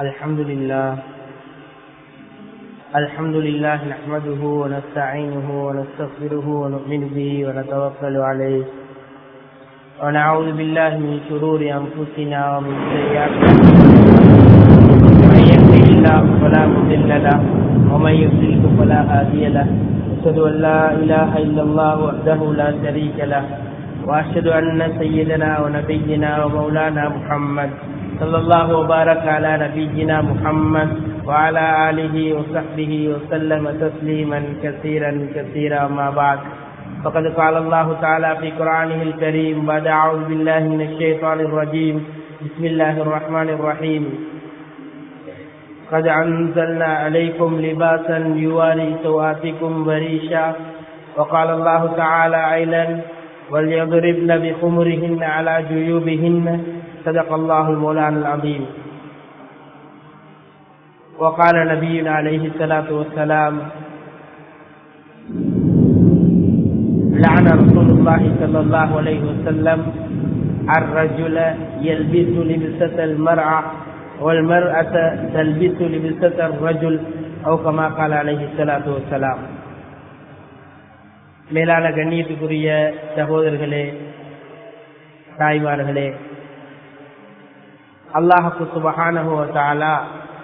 الحمد لله الحمد لله نحمده ونستعينه ونستغفره ونؤمن به ونتوكل عليه ونعوذ بالله من شرور أنفسنا ومن سيئات من يهده الله فلا مضل له ومن يضلل فلا هادي له أشهد أن لا إله إلا الله وحده لا شريك له وأشهد أن سيدنا ونبينا ومولانا محمد صلى الله وبارك على نبينا محمد وعلى آله وصحبه وسلم تسليما كثيرا كثيرا ما بعد فقد قال الله تعالى في قرآنه الكريم بعد أعوذ بالله من الشيطان الرجيم بسم الله الرحمن الرحيم قد أنزلنا عليكم لباسا يواري سواتكم بريشا وقال الله تعالى عيلا وليضربن بخمرهن على جيوبهن صدق الله المولان العظيم وقال نبينا عليه الصلاة والسلام لعن رسول الله صلى الله عليه وسلم الرجل يلبس لبسة المرأة والمرأة تلبس لبسة الرجل أو كما قال عليه الصلاة والسلام மேலான கண்ணியத்துக்குரிய சகோதரர்களே தாய்மார்களே அல்லாஹு சுபஹானஹுவத்தாலா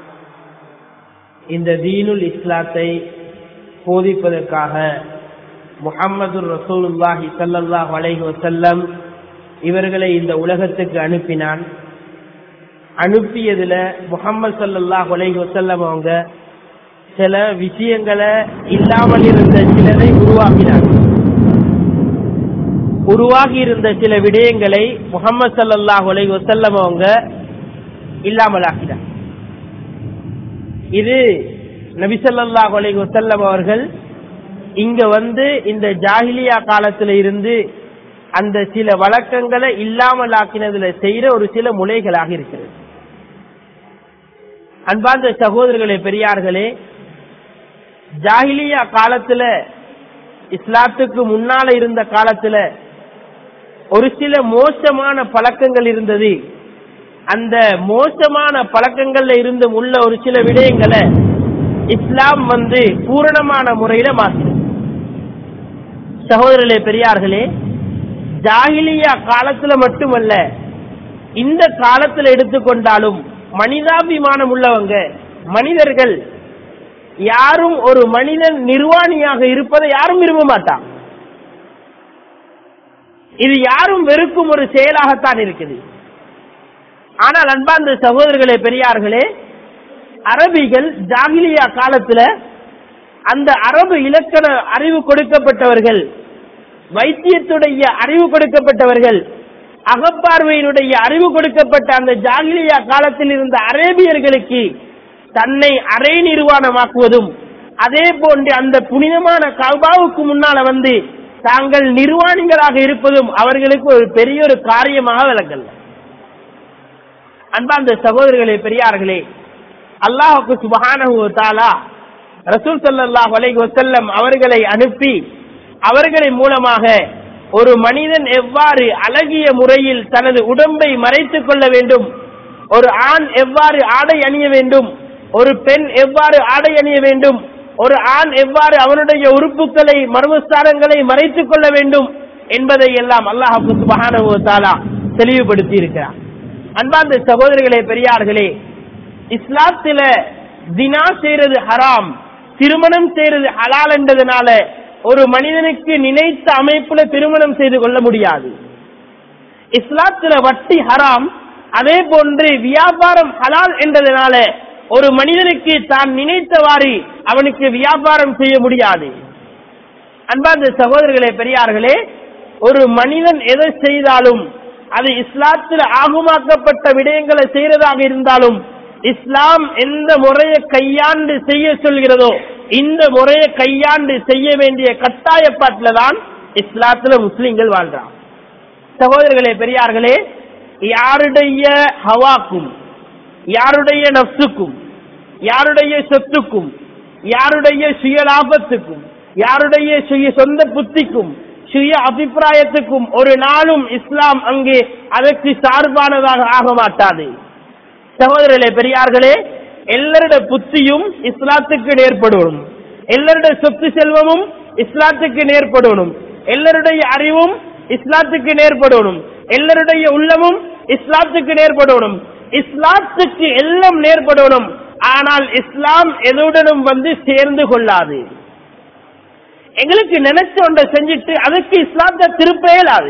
இந்த தீனுல் இஸ்லாத்தை போதிப்பதற்காக முகம்மது ரசூலுல்லாஹி சல்லாஹ் அலைஹி வசல்லம் இவர்களை இந்த உலகத்துக்கு அனுப்பினான் அனுப்பியதுல முகம்மது சல்லாஹ் அலைஹி வசல்லம் அவங்க சில விஷயங்களை இல்லாமல் இருந்த சிலரை உருவாக்கினார் உருவாகி இருந்த சில விடயங்களை முகமது சல்லாஹ் அலை வசல்லம் அவங்க இல்லாமல் ஆக்கினார் இது நபிசல்லாஹ் அலை வசல்லம் அவர்கள் இங்க வந்து இந்த ஜாகிலியா காலத்துல இருந்து அந்த சில வழக்கங்களை இல்லாமல் ஆக்கினதுல செய்யற ஒரு சில முளைகளாக இருக்கிறது அன்பார்ந்த சகோதரர்களே பெரியார்களே ஜாகிலியா காலத்துல இஸ்லாத்துக்கு முன்னால இருந்த காலத்துல ஒரு சில மோசமான பழக்கங்கள் இருந்தது அந்த மோசமான பழக்கங்கள்ல இருந்து உள்ள ஒரு சில விடயங்களை இஸ்லாம் வந்து பூரணமான முறையில மாற்றின சகோதரர்களே பெரியார்களே ஜாகிலியா காலத்துல மட்டுமல்ல இந்த காலத்துல எடுத்துக்கொண்டாலும் மனிதாபிமானம் உள்ளவங்க மனிதர்கள் யாரும் ஒரு மனிதன் நிர்வாணியாக இருப்பதை யாரும் விரும்ப மாட்டான் இது யாரும் வெறுக்கும் ஒரு செயலாகத்தான் இருக்குது ஆனால் அன்பார்ந்த சகோதரர்களே பெரியார்களே அரபிகள் ஜாகிலியா காலத்துல அந்த அரபு இலக்கண அறிவு கொடுக்கப்பட்டவர்கள் வைத்தியத்துடைய அறிவு கொடுக்கப்பட்டவர்கள் அகப்பார்வையினுடைய அறிவு கொடுக்கப்பட்ட அந்த ஜாகிலியா காலத்தில் இருந்த அரேபியர்களுக்கு தன்னை அரை நிர்வாணமாக்குவதும் அதே போன்று அந்த புனிதமான கல்பாவுக்கு முன்னால வந்து தாங்கள் நிர்வாணிகளாக இருப்பதும் அவர்களுக்கு ஒரு பெரிய ஒரு காரியமாக விளங்கல் அன்பாந்த சகோதரர்களே பெரியார்களே அல்லாஹுக்கு சுபகானா ரசூல் சல்லாஹ் அலைஹி வசல்லம் அவர்களை அனுப்பி அவர்களின் மூலமாக ஒரு மனிதன் எவ்வாறு அழகிய முறையில் தனது உடம்பை மறைத்துக் கொள்ள வேண்டும் ஒரு ஆண் எவ்வாறு ஆடை அணிய வேண்டும் ஒரு பெண் எவ்வாறு ஆடை அணிய வேண்டும் ஒரு ஆண் எவ்வாறு அவனுடைய உறுப்புகளை மர்மஸ்தானங்களை மறைத்துக் கொள்ள வேண்டும் என்பதை எல்லாம் அல்லாஹு சுபஹானா தெளிவுபடுத்தி இருக்கிறார் அன்பார்ந்த சகோதரிகளே பெரியார்களே இஸ்லாத்தில தினா செய்யறது ஹராம் திருமணம் செய்யறது ஹலால் என்றதுனால ஒரு மனிதனுக்கு நினைத்த அமைப்புல திருமணம் செய்து கொள்ள முடியாது இஸ்லாத்தில வட்டி ஹராம் அதே போன்று வியாபாரம் ஹலால் என்றதுனால ஒரு மனிதனுக்கு தான் நினைத்தவாறு அவனுக்கு வியாபாரம் செய்ய முடியாது அன்பார்ந்த சகோதரர்களே பெரியார்களே ஒரு மனிதன் எதை செய்தாலும் அது இஸ்லாத்தில் ஆகுமாக்கப்பட்ட விடயங்களை செய்யறதாக இருந்தாலும் இஸ்லாம் எந்த முறையை கையாண்டு செய்ய சொல்கிறதோ இந்த முறையை கையாண்டு செய்ய வேண்டிய கட்டாயப்பாட்டில தான் இஸ்லாத்துல முஸ்லிம்கள் வாழ்றான் சகோதரர்களே பெரியார்களே யாருடைய ஹவாக்கும் யாருடைய நப்சுக்கும் யாருடைய சொத்துக்கும் யாருடைய சுய லாபத்துக்கும் யாருடைய சுய சொந்த புத்திக்கும் சுய அபிப்பிராயத்துக்கும் ஒரு நாளும் இஸ்லாம் அங்கே அதற்கு சார்பானதாக ஆக மாட்டாது சகோதரர்களே பெரியார்களே எல்லாருடைய புத்தியும் இஸ்லாத்துக்கு நேர்படணும் எல்லாருடைய சொத்து செல்வமும் இஸ்லாத்துக்கு நேர்படணும் எல்லாருடைய அறிவும் இஸ்லாத்துக்கு நேர்படணும் எல்லாருடைய உள்ளமும் இஸ்லாத்துக்கு நேர்படணும் இஸ்லாத்துக்கு எல்லாம் நேர்படணும் ஆனால் இஸ்லாம் எதுடனும் வந்து சேர்ந்து கொள்ளாது எங்களுக்கு நினைச்ச ஒன்றை செஞ்சுட்டு அதுக்கு இஸ்லாத்தை திருப்ப இயலாது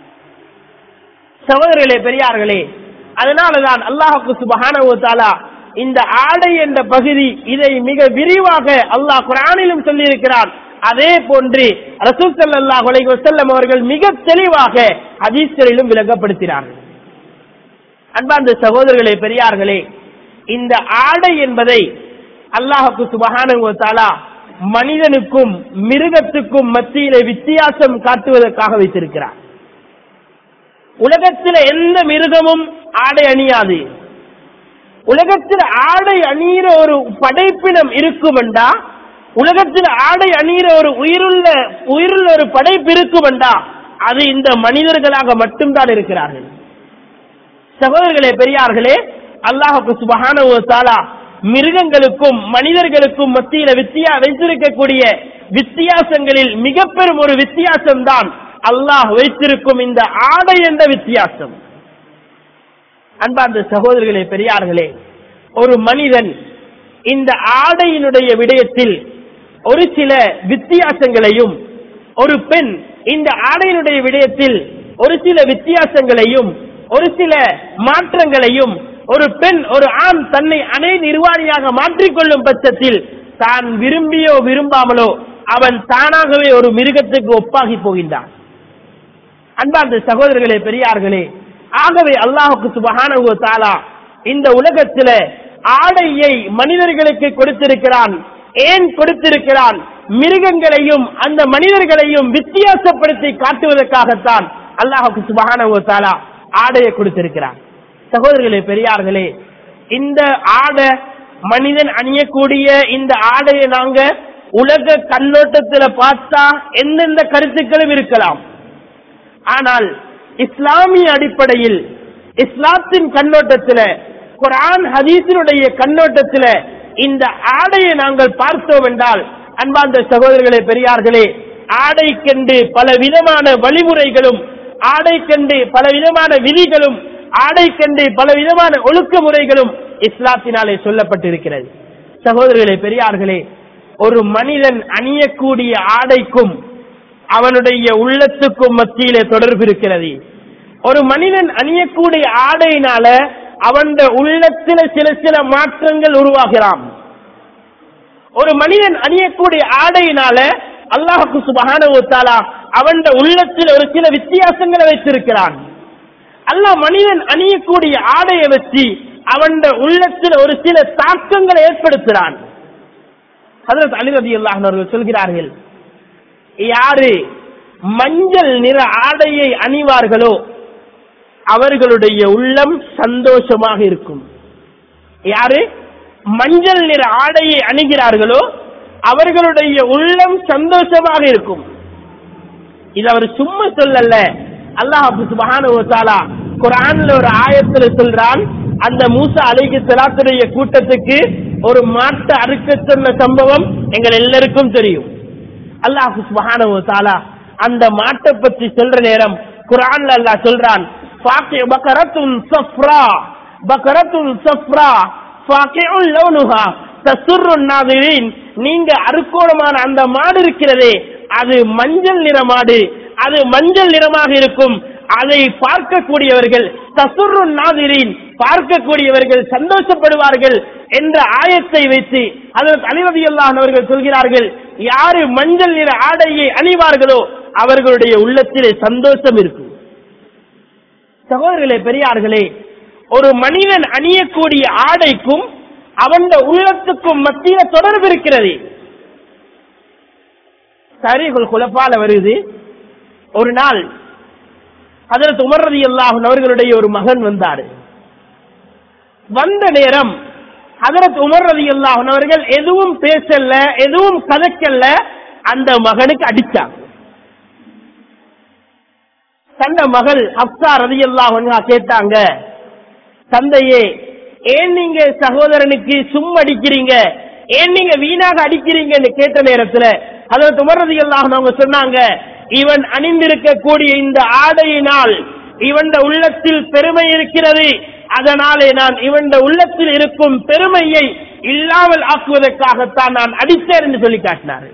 சகோதரர்களே பெரியார்களே அதனாலதான் அல்லாஹுக்கு சுபஹானஹு தஆலா இந்த ஆடை என்ற பகுதி இதை மிக விரிவாக அல்லாஹ் குர்ஆனிலும் சொல்லியிருக்கிறான் அதே போன்று ரசூல் ஸல்லல்லாஹு அலைஹி வஸல்லம் அவர்கள் மிக தெளிவாக ஹதீஸ்களிலும் விளக்கப்படுத்தினார்கள் அன்பார்ந்த சகோதரர்களே பெரியார்களே இந்த ஆடை என்பதை அல்லாஹுக்கு சுபஹானஹு வ தஆலா மனிதனுக்கும் மிருகத்துக்கும் மத்தியிலே வித்தியாசம் காட்டுவதற்காக வைத்திருக்கிறார் உலகத்தில் எந்த மிருகமும் ஆடை அணியாது உலகத்தில் ஆடை அணியிற ஒரு படைப்பினம் இருக்குமெண்டா உலகத்தில் ஆடை அணியிற ஒரு உயிருள்ள உயிருள்ள ஒரு படைப்பு இருக்குமெண்டா அது இந்த மனிதர்களாக மட்டும்தான் இருக்கிறார்கள் சகோதரர்களே பெரியார்களே அல்லாஹுக்கு சுபஹானஹு வ தஆலா மிருகங்களுக்கும் மனிதர்களுக்கும் மத்தியில வித்தியா வைத்திருக்கக்கூடிய வித்தியாசங்களில் மிக பெரும் ஒரு வித்தியாசம் தான் அல்லாஹ் வைத்திருக்கும் இந்த ஆடை என்ற வித்தியாசம் அன்பார்ந்த சகோதரர்களே பெரியார்களே ஒரு மனிதன் இந்த ஆடையினுடைய விடயத்தில் ஒரு சில வித்தியாசங்களையும் ஒரு பெண் இந்த ஆடையினுடைய விடயத்தில் ஒரு சில வித்தியாசங்களையும் ஒரு சில மாற்றங்களையும் ஒரு பெண் ஒரு ஆண் தன்னை அணை நிர்வாணியாக மாற்றிக்கொள்ளும் பட்சத்தில் தான் விரும்பியோ விரும்பாமலோ அவன் தானாகவே ஒரு மிருகத்துக்கு ஒப்பாகி போகின்றான் அன்பார்ந்த சகோதரர்களே பெரியார்களே ஆகவே அல்லாஹுக்கு சுபஹானஹு வ தஆலா இந்த உலகத்தில ஆடையை மனிதர்களுக்கு கொடுத்திருக்கிறான் ஏன் கொடுத்திருக்கிறான் மிருகங்களையும் அந்த மனிதர்களையும் வித்தியாசப்படுத்தி காட்டுவதற்காகத்தான் அல்லாஹுக்கு சுபஹானஹு வ தஆலா ஆடையை கொடுத்திருக்கிறான் சகோதரர்களே பெரியார்களே இந்த ஆடை மனிதன் அணியக்கூடிய இந்த ஆடையை நாங்க உலக கண்ணோட்டத்துல பார்த்தா எந்தெந்த கருத்துக்களும் இருக்கலாம் ஆனால் இஸ்லாமிய அடிப்படையில் இஸ்லாத்தின் கண்ணோட்டத்தில் குர்ஆன் ஹதீஸினுடைய கண்ணோட்டத்தில் இந்த ஆடையை நாங்கள் பார்த்தோம் என்றால் அன்பார்ந்த சகோதரர்களே பெரியார்களே ஆடைக்கென்று பல விதமான வழிமுறைகளும் ஆடைக்கென்று பல விதமான விதிகளும் ஆடைக்கென்று பல விதமான ஒழுக்க முறைகளும் இஸ்லாத்தினாலே சொல்லப்பட்டிருக்கிறது சகோதரர்களே பெரியார்களே ஒரு மனிதன் அணியக்கூடிய ஆடைக்கும் அவனுடைய உள்ளத்துக்கும் மத்தியிலே தொடர்பு இருக்கிறது ஒரு மனிதன் அணியக்கூடிய ஆடையினால அவன் உள்ளத்தில சில சில மாற்றங்கள் உருவாகலாம் ஒரு மனிதன் அணியக்கூடிய ஆடையினால அல்லாஹுக்கு சுபகான அவன் உள்ளத்தில் ஒரு சில வித்தியாசங்களை வைத்திருக்கிறான் அல்லாஹ் மனிதன் அணியக்கூடிய ஆடையை வச்சு அவன் உள்ளத்தில் ஒரு சில தாக்கங்களை ஏற்படுத்துகிறான் ஹதரத் அலி ரதி அவர்கள் சொல்கிறார்கள் யாரு மஞ்சள் நிற ஆடையை அணிவார்களோ அவர்களுடைய உள்ளம் சந்தோஷமாக இருக்கும் யாரு மஞ்சள் நிற ஆடையை அணிகிறார்களோ அவர்களுடைய உள்ளம் சந்தோஷமாக இருக்கும் இது அவர் சும்மா சொல்லல அல்லாஹ் சுபஹானஹு வ தஆலா குர்ஆன்ல ஒரு ஆயத்துல சொல்றான் அந்த மூசா அலைஹி ஸலாத்துடைய கூட்டத்துக்கு ஒரு மாட்டை அறுக்க சொன்ன சம்பவம் எங்கள் எல்லாருக்கும் தெரியும் அல்லாஹ் சுப்ஹானஹு வ தஆலா அந்த மாட்டை பற்றி சொல்ற நேரம் குர்ஆன்ல அல்லாஹ் சொல்றான் ஃபாக்கி பக்கரத்துன் சஃப்ரா பக்கரத்துன் சஃப்ரா ஃபாக்கிஉல் லௌனுஹா தசுர்ரு நாதிரின் நீங்க அறுக்கோணமான அந்த மாடு இருக்கிறதே அது மஞ்சள் நிற மாடு அது மஞ்சள் நிறமாக இருக்கும் அதை பார்க்கக்கூடியவர்கள் தசுர்ரு நாதிரின் பார்க்கக்கூடியவர்கள் சந்தோஷப்படுவார்கள் என்ற ஆயத்தை வைத்து அதற்கு அணிவதி அவர்கள் சொல்கிறார்கள் யாரு மஞ்சள் நிற ஆடையை அணிவார்களோ அவர்களுடைய உள்ளத்திலே சந்தோஷம் இருக்கும் சகோதரர்களே பெரியார்களே ஒரு மனிதன் அணியக்கூடிய ஆடைக்கும் அவன் உள்ளத்துக்கும் மத்தியில தொடர்பு இருக்கிறது சரி குலப்பால வருது ஒரு நாள் அதற்கு உமர்றது அல்லாஹன் அவர்களுடைய ஒரு மகன் வந்தாரு வந்த நேரம் ஹதரத் உமர் ரதி அல்லாஹன் அவர்கள் எதுவும் பேசல எதுவும் கதைக்கல அந்த மகனுக்கு அடிச்சாங்க தந்த மகள் ஹப்சா ரதி அல்லாஹ் கேட்டாங்க தந்தையே ஏன் நீங்க சகோதரனுக்கு சும் அடிக்கிறீங்க ஏன் நீங்க வீணாக அடிக்கிறீங்கன்னு கேட்ட நேரத்துல அதில் துமரதிகளாக அவங்க சொன்னாங்க இவன் அணிந்திருக்கக்கூடிய இந்த ஆடையினால் இவன் உள்ளத்தில் பெருமை இருக்கிறது அதனாலே நான் இவன் உள்ளத்தில் இருக்கும் பெருமையை இல்லாமல் ஆக்குவதற்காகத்தான் நான் அடித்தேன் என்று சொல்லி காட்டினார்கள்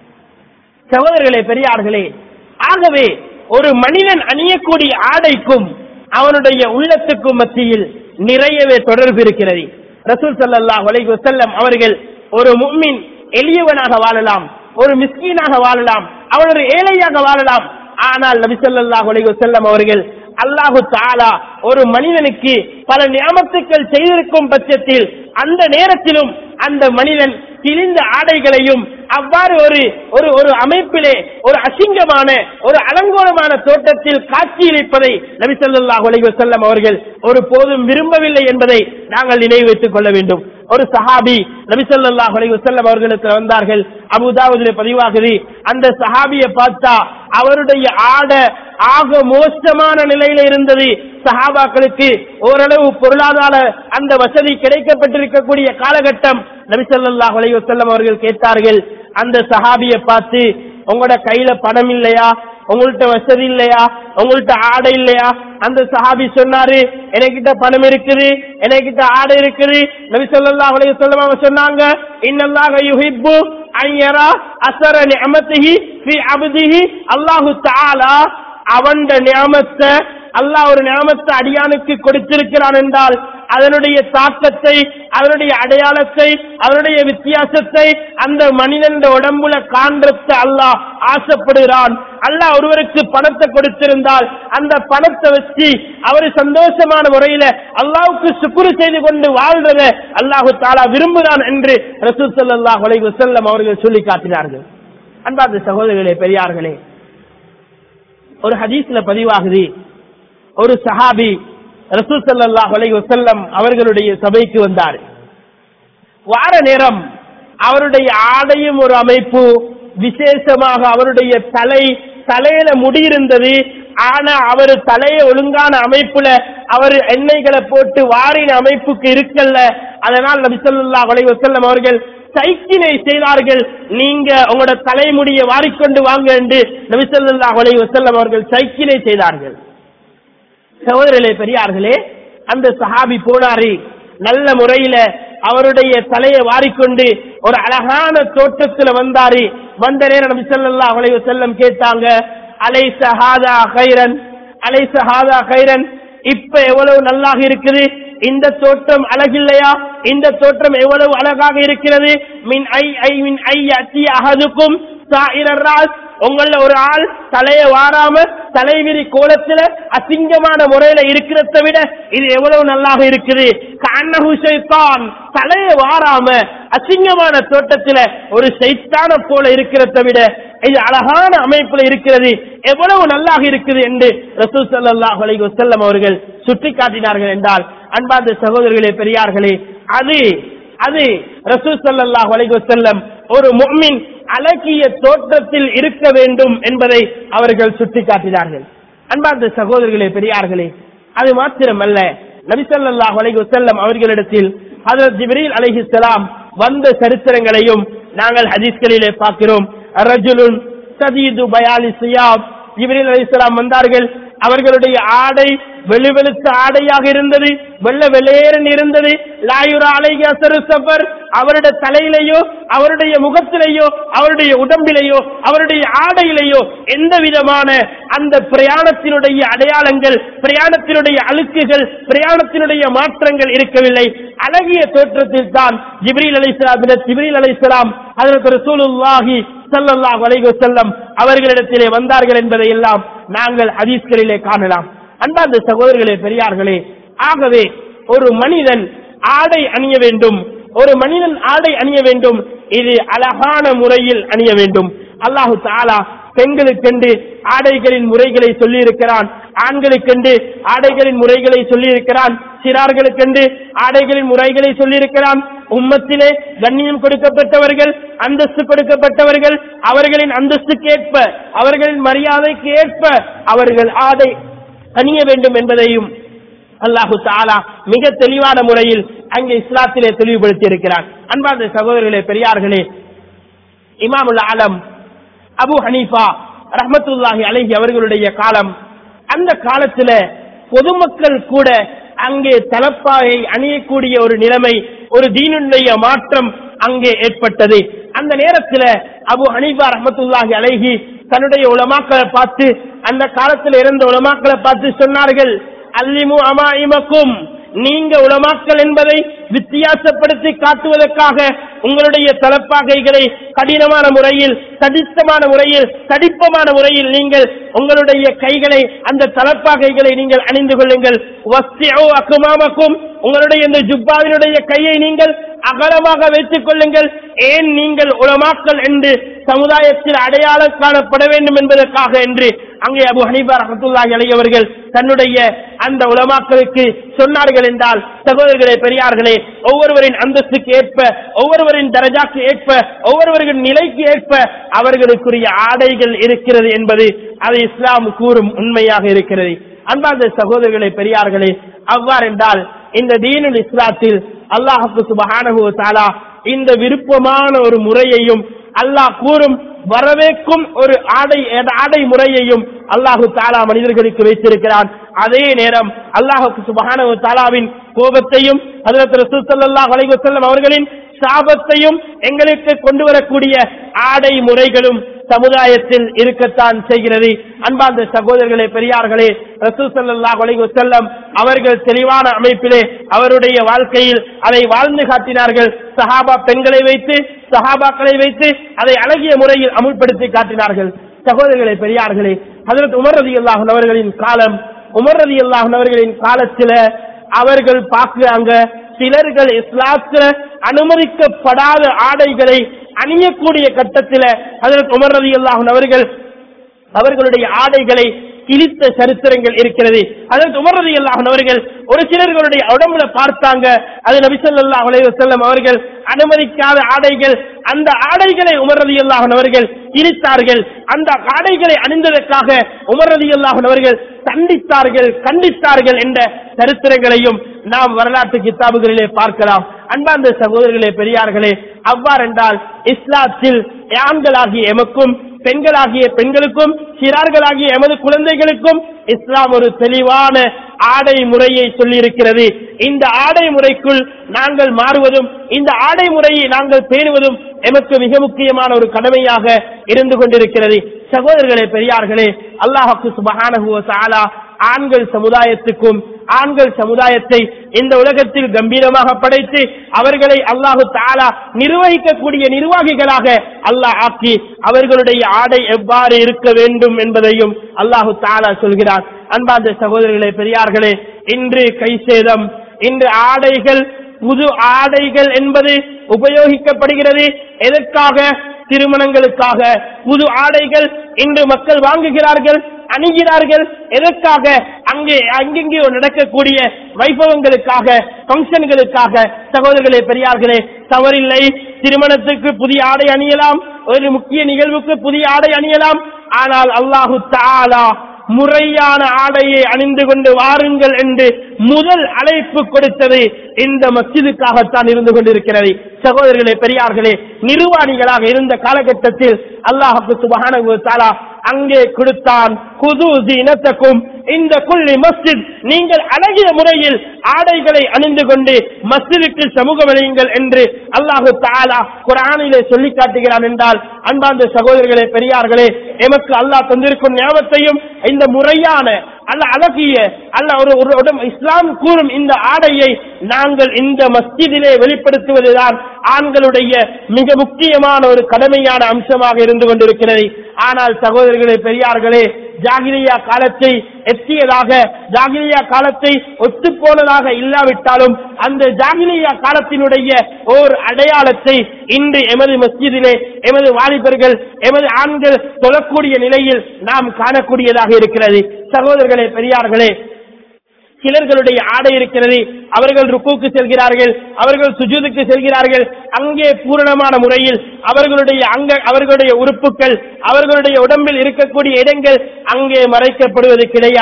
சகோதரர்களே பெரியார்களே ஆகவே ஒரு மனிதன் அணியக்கூடிய ஆடைக்கும் அவனுடைய உள்ளத்துக்கும் மத்தியில் நிறையவே தொடர்பு இருக்கிறது ரசூல் ஸல்லல்லாஹு அலைஹி வஸல்லம் அவர்கள் ஒரு முஃமின் எளியவனாக வாழலாம் ஒரு மிஸ்கீனாக வாழலாம் அவன் ஒரு ஏழையாக வாழலாம் ஆனால் நபி ஸல்லல்லாஹு அலைஹி வஸல்லம் அவர்கள் அல்லாஹு தாலா ஒரு மனிதனுக்கு பல நியமத்துக்கள் செய்திருக்கும் பட்சத்தில் அந்த நேரத்திலும் அந்த மனிதன் கிழிந்த ஆடைகளையும் அவ்வாறு ஒரு ஒரு ஒரு அமைப்பிலே ஒரு அசிங்கமான ஒரு அலங்கோலமான தோட்டத்தில் காட்சியளிப்பதை நபி ஸல்லல்லாஹு அலைஹி வஸல்லம் அவர்கள் ஒரு போதும் விரும்பவில்லை என்பதை நாங்கள் நினைவு வைத்துக் கொள்ள வேண்டும் ஒரு சஹாபி நபி ஸல்லல்லாஹு அலைஹி வஸல்லம் அவர்களுக்கு வந்தார்கள் அபுதாவுதிலே பதிவாகுது அந்த சஹாபியை பார்த்தா அவருடைய ஆட ஆக மோசமான நிலையில இருந்தது சஹாபாக்களுக்கு ஓரளவு பொருளாதார அந்த வசதி கிடைக்கப்பட்டிருக்கக்கூடிய காலகட்டம் நபி ஸல்லல்லாஹு அலைஹி வஸல்லம் அவர்கள் கேட்டார்கள் அந்த சஹாபியை பார்த்து உங்களோட கையில பணம் இல்லையா உங்கள்ட்ட வசதி இல்லையா உங்கள்ட்ட ஆடை இல்லையா அந்த சஹாபி சொன்னாரு எனக்கிட்ட பணம் இருக்குது எனக்கிட்ட ஆடை இருக்குது நபி ஸல்லல்லாஹு அலைஹி வஸல்லம் அவங்க சொன்னாங்க இன்னல்லாஹ யுஹிப்பு அன் யரா அஸர நிஅமத்திஹி ஃபி அப்திஹி அல்லாஹு தஆலா அவண்ட நியாமத்தை அல்லாஹ் ஒரு நியாமத்தை அடியானுக்கு கொடுத்திருக்கிறான் என்றால் அதனுடைய தாக்கத்தை அதனுடைய அடையாளத்தை அதனுடைய வித்தியாசத்தை அந்த மனிதன் உடம்புல காண்றத அல்லாஹ் ஆசைப்படுகிறான் அல்லாஹ் ஒருவருக்கு பணத்தை கொடுத்திருந்தால் அந்த பணத்தை வச்சு அவர் சந்தோஷமான முறையில அல்லாஹ்வுக்கு சுக்குரு செய்து கொண்டு வாழ்றத அல்லாஹு தாலா விரும்புகிறான் என்று ரசூல் ஸல்லல்லாஹு அலைஹி வஸல்லம் அவர்கள் சொல்லி காட்டினார்கள் அன்பார்ந்த சகோதரர்களே பெரியார்களே ஒரு ஹதீஸ்ல பதிவாகுது ஒரு சஹாபி ரசூல் ஸல்லல்லாஹு அலைஹி வஸல்லம் அவர்களுடைய சபைக்கு வந்தார் வார நேரம் அவருடைய ஆடையும் ஒரு அமைப்பு விசேஷமாக அவருடைய தலை தலையில முடி இருந்தது ஆனா அவர் தலையை ஒழுங்கான அமைப்புல அவர் எண்ணெய்களை போட்டு வாரின அமைப்புக்கு இருக்கல்ல அதனால் நபி ஸல்லல்லாஹு அலைஹி வஸல்லம் அவர்கள் சைக்கினை செய்தார்கள் நீங்க உங்களோட தலைமுடியை வாரிக்கொண்டு வாங்க என்று நபி ஸல்லல்லாஹு அலைஹி வஸல்லம் அவர்கள் சைக்கினை செய்தார்கள் சகோதரர்களே பெரியார்களே அந்த சஹாபி போனாரு நல்ல முறையில அவருடைய தலையை வாரிக்கொண்டு ஒரு அழகான தோட்டத்துல வந்தாரு வந்த நேரம் நபி ஸல்லல்லாஹு அலைஹி வஸல்லம் கேட்டாங்க அலைஸ ஹாதா கைரன் அலைஸ ஹாதா கைரன் இப்ப எவ்வளவு நல்லாக இருக்குது இந்த தோற்றம் அழகில்லையா இந்த தோற்றம் எவ்வளவு அழகாக இருக்கிறது மின் ஐ ஐ மின் ஐ அத்தி அகதுக்கும் சாயிரராஸ் உங்கள ஒரு ஆள் தலைய வாராம தலைவிரி கோலத்துல அசிங்கமான முறையில இருக்கிறத விட இது எவ்வளவு நல்லாக இருக்குது கண்ணகு சைத்தான் தலைய வாராம அசிங்கமான தோட்டத்துல ஒரு சைத்தான போல இருக்கிறத விட இது அழகான அமைப்புல இருக்கிறது எவ்வளவு நல்லாக இருக்குது என்று ரசூல் ஸல்லல்லாஹு அலைஹி வஸல்லம் அவர்கள் சுட்டி காட்டினார்கள் என்றால் அன்பார்ந்த சகோதரர்களே பெரியார்களே அது அது ரசூல் ஸல்லல்லாஹு அலைஹி வஸல்லம் ஒரு முஃமின் அழகிய தோற்றத்தில் இருக்க வேண்டும் என்பதை அவர்கள் சுட்டிக்காட்டினார்கள் அன்பார்ந்த சகோதரர்களே பெரியார்களே அது மாத்திரமல்ல நபி ஸல்லல்லாஹு அலைஹி வஸல்லம் அவர்களிடத்தில் ஹஜரத் ஜிப்ரீல் அலைஹிஸ்ஸலாம் வந்த சரித்திரங்களையும் நாங்கள் ஹதீஸ்களிலே பார்க்கிறோம் ரஜுலுன் சதீது பயாலி சியாப் ஜிப்ரீல் அலைஹிஸ்ஸலாம் வந்தார்கள் அவர்களுடைய ஆடை வெளுவெளுத்த ஆடையாக இருந்தது வெள்ள வெளேரன் இருந்தது லாயுரா அலைகி அசரு சஃபர் அவருடைய தலையிலேயோ அவருடைய முகத்திலேயோ அவருடைய உடம்பிலேயோ அவருடைய ஆடையிலேயோ எந்த விதமான அந்த பிரயாணத்தினுடைய அடையாளங்கள் பிரயாணத்தினுடைய அழுக்குகள் பிரயாணத்தினுடைய மாற்றங்கள் இருக்கவில்லை அழகிய தோற்றத்தில் தான் ஜிப்ரீல் அலைஹிஸ்ஸலாம் ஜிப்ரீல் அலைஹிஸ்ஸலாம் அதற்கு ரசூலுல்லாஹி ஸல்லல்லாஹு அலைஹி வஸல்லம் அவர்களிடத்திலே வந்தார்கள் என்பதை எல்லாம் நாங்கள் ஹதீஸ்களிலே காணலாம் அன்பார்ந்த சகோதரர்களே பெரியார்களே ஆகவே ஒரு மனிதன் ஆடை அணிய வேண்டும் ஒரு மனிதன் ஆடை அணிய வேண்டும் இது அழகான முறையில் அணிய வேண்டும் அல்லாஹு தாலா பெண்களுக்கென்று ஆடைகளின் முறைகளை சொல்லி இருக்கிறான் ஆண்களுக்கென்று ஆடைகளின் முறைகளை சொல்லி இருக்கிறான் சிறார்களுக்கென்று ஆடைகளின் முறைகளை சொல்லி இருக்கிறான் உம்மத்திலே கண்ணியம் கொடுக்கப்பட்டவர்கள் அந்தஸ்து கொடுக்கப்பட்டவர்கள் அவர்களின் அந்தஸ்துக்கேற்ப அவர்களின் மரியாதைக்கு ஏற்ப அவர்கள் ஆடை அணிய வேண்டும் என்பதையும் அல்லாஹு தாலா மிக தெளிவான முறையில் அங்கே இஸ்லாத்திலே தெளிவுபடுத்தி இருக்கிறார் அன்பார்ந்த சகோதரர்களே பெரியார்களே இமாமுல் ஆலம் அபு ஹனீஃபா ரஹ்மத்துல்லாஹி அலைஹி அவர்களுடைய காலம் அந்த காலத்துல பொதுமக்கள் கூட அங்கே தலப்பாகை அணியக்கூடிய ஒரு நிலைமை ஒரு தீனுடைய மாற்றம் அங்கே ஏற்பட்டது அந்த நேரத்துல அபு ஹனீஃபா ரஹ்மத்துல்லாஹி அலைஹி தன்னுடைய உலமாக்களை பார்த்து அந்த காலத்தில் இருந்த உலமாக்களை பார்த்து சொன்னார்கள் அல்லிமு அமாயிமக்கும் நீங்க உலமாக்கல் என்பதை வித்தியாசப்படுத்தி காட்டுவதற்காக உங்களுடைய தலப்பாகைகளை கடினமான முறையில் தடித்தமான முறையில் தடிப்பமான முறையில் நீங்கள் உங்களுடைய கைகளை அந்த தலப்பாகைகளை நீங்கள் அணிந்து கொள்ளுங்கள் வஸ்தியோ அக்குமாமக்கும் உங்களுடைய இந்த ஜுப்பாவினுடைய கையை நீங்கள் அகலமாக வைத்துக் கொள்ளுங்கள் ஏன் நீங்கள் உலமாக்கல் என்று சமுதாயத்தில் அடையாளம் காணப்பட வேண்டும் என்பதற்காக என்று அங்கே அபு ஹனீபா ரஹத்துல்லாஹி அலைஹி அவர்கள் தன்னுடைய அந்த உலமாக்களுக்கு சொன்னார்கள் என்றால் சகோதரர்களே பெரியார்களே ஒவ்வொருவரின் அந்தஸ்துக்கு ஏற்ப ஒவ்வொருவரின் தரஜாக்கு ஏற்ப ஒவ்வொருவரின் நிலைக்கு ஏற்ப அவர்களுக்குரிய ஆடைகள் இருக்கிறது என்பது அது இஸ்லாம் கூறும் உண்மையாக இருக்கிறது அன்பார்ந்த சகோதரர்களே பெரியார்களே அவ்வாறென்றால் இந்த தீனுல் இஸ்லாத்தில் அல்லாஹுக்கு சுபஹானஹு தஆலா இந்த விருப்பமான ஒரு முறையையும் அல்லாஹ் கூறும் வரவேற்கும் ஒரு ஆடை ஆடை முறையையும் அல்லாஹு தாலா மனிதர்களுக்கு வைத்திருக்கிறான் அதே நேரம் அல்லாஹுக்கு சுபஹானஹு தஆலாவின் கோபத்தையும் ஹஜ்ரத் ரசூல் ஸல்லல்லாஹு அலைஹி வஸல்லம் அவர்களின் சாபத்தையும் எங்களுக்கு கொண்டு வரக்கூடிய ஆடை முறைகளும் சமுதாயத்தில் இருக்கத்தான் செய்கிறது அன்பார்ந்த சகோதரர்களே பெரியார்களே ரசூல் ஸல்லல்லாஹு அலைஹி வஸல்லம் அவர்கள் தெளிவான அமைப்பிலே அவருடைய வாழ்க்கையில் அதை வாழ்ந்து காட்டினார்கள் சஹாபா பெண்களை வைத்து சஹாபாக்களை வைத்து அதை அழகிய முறையில் அமுல்படுத்தி காட்டினார்கள் சகோதரர்களே பெரியார்களே ஹஜரத் உமர் ரலியல்லாஹு அவர்களின் காலம் உமர் ரலியல்லாஹு அவர்களின் காலத்தில அவர்கள் பார்க்கிறாங்க சிலர்கள் இஸ்லாத்துல அனுமதிக்கப்படாத ஆடைகளை அணியக்கூடிய கட்டத்தில் அதற்கு உமர் ரதி அவர்கள் அவர்களுடைய ஆடைகளை கிழித்த சரித்திரங்கள் இருக்கிறது அதற்கு உமர் ரதி அவர்கள் ஒரு சிலர்களுடைய உடம்புல பார்த்தாங்க அது நபிசல்லாஹ் அலைவசல்லம் அவர்கள் அனுமதிக்காத ஆடைகள் அந்த ஆடைகளை உமர் ரதி அவர்கள் கிழித்தார்கள் அந்த ஆடைகளை அணிந்ததற்காக உமர் ரதி அவர்கள் தண்டித்தார்கள் கண்டித்தார்கள் என்ற சரித்திரங்களையும் நாம் வரலாற்று கித்தாபுகளிலே பார்க்கலாம் அன்பார்ந்த சகோதரர்களே பெரியார்களே அவ்வாறென்றால் இஸ்லாத்தில் ஆண்களாகிய எமக்கும் பெண்களாகிய பெண்களுக்கும் சிறார்களாகிய எமது குழந்தைகளுக்கும் இஸ்லாம் ஒரு தெளிவான ஆடை முறையை சொல்லியிருக்கிறது இந்த ஆடை முறைக்குள் நாங்கள் மாறுவதும் இந்த ஆடை முறையை நாங்கள் பேணுவதும் எமக்கு மிக முக்கியமான ஒரு கடமையாக இருந்து கொண்டிருக்கிறது சகோதரர்களே பெரியார்களே அல்லாஹுக்கு சுபஹானஹு தஆலா ஆண்கள் சமுதாயத்துக்கும் ஆண்கள் சமுதாயத்தை இந்த உலகத்தில் கம்பீரமாக படைத்து அவர்களை அல்லாஹு தாலா நிர்வகிக்கக்கூடிய நிர்வாகிகளாக அல்லாஹ் ஆக்கி அவர்களுடைய ஆடை எவ்வாறு இருக்க வேண்டும் என்பதையும் அல்லாஹு தாலா சொல்கிறார் அன்பார்ந்த சகோதரர்களே பெரியார்களே இன்று கை சேதம் இன்று ஆடைகள் புது ஆடைகள் என்பது உபயோகிக்கப்படுகிறது எதற்காக திருமணங்களுக்காக புது ஆடைகள் இன்று மக்கள் வாங்குகிறார்கள் அணுகிறார்கள் எதற்காக அங்கே அங்கெங்கே நடக்கக்கூடிய வைபவங்களுக்காக பங்கன்களுக்காக சகோதரர்களே பெரியார்களே தவறில்லை திருமணத்துக்கு புதிய ஆடை அணியலாம் ஒரு முக்கிய நிகழ்வுக்கு புதிய ஆடை அணியலாம் ஆனால் அல்லாஹு தாலா முறையான ஆடையை அணிந்து கொண்டு வாருங்கள் என்று முதல் அழைப்பு கொடுத்தது இந்த மஸ்ஜிதுக்காகத்தான் இருந்து கொண்டிருக்கிறது சகோதரர்களே பெரியார்களே நிர்வாணிகளாக இருந்த காலகட்டத்தில் அல்லாஹுக்கு சுபஹானஹு தஆலா அங்கே கொடுத்தான் குது இனத்தக்கும் இந்த குள்ளி மஸ்ஜித் நீங்கள் அழகிய முறையில் ஆடைகளை அணிந்து கொண்டு மஸ்ஜிதுக்கு சமூகம் அணியுங்கள் என்று அல்லாஹு தாலா குரானிலே சொல்லி காட்டுகிறான் என்றால் அன்பார்ந்த சகோதரர்களே பெரியார்களே எமக்கு அல்லாஹ் தந்திருக்கும் ஞாபகத்தையும் இந்த முறையான அல்ல அழகிய அல்ல ஒரு ஒரு உடம் இஸ்லாம் கூறும் இந்த ஆடையை நாங்கள் இந்த மஸ்ஜிதிலே வெளிப்படுத்துவதுதான் ஆண்களுடைய மிக முக்கியமான ஒரு கடமையான அம்சமாக இருந்து கொண்டிருக்கிறது ஆனால் சகோதரர்களே பெரியார்களே ஜாகிரியா காலத்தை எத்தியதாக ஜாகிரியா காலத்தை ஒத்துப்போனதாக இல்லாவிட்டாலும் அந்த ஜாகிலியா காலத்தினுடைய ஓர் அடையாளத்தை இன்று எமது மஸ்ஜிதிலே எமது வாலிபர்கள் எமது ஆண்கள் தொழக்கூடிய நிலையில் நாம் காணக்கூடியதாக இருக்கிறது சகோதரர்களே பெரியார்களே சிலர்களுடைய ஆடை இருக்கிறது அவர்கள் ருக்குக்கு செல்கிறார்கள் அவர்கள் சுஜூதுக்கு செல்கிறார்கள் அங்கே பூரணமான முறையில் அவர்களுடைய அங்க அவர்களுடைய உறுப்புகள் அவர்களுடைய உடம்பில் இருக்கக்கூடிய இடங்கள் அங்கே மறைக்கப்படுவது கிடையாது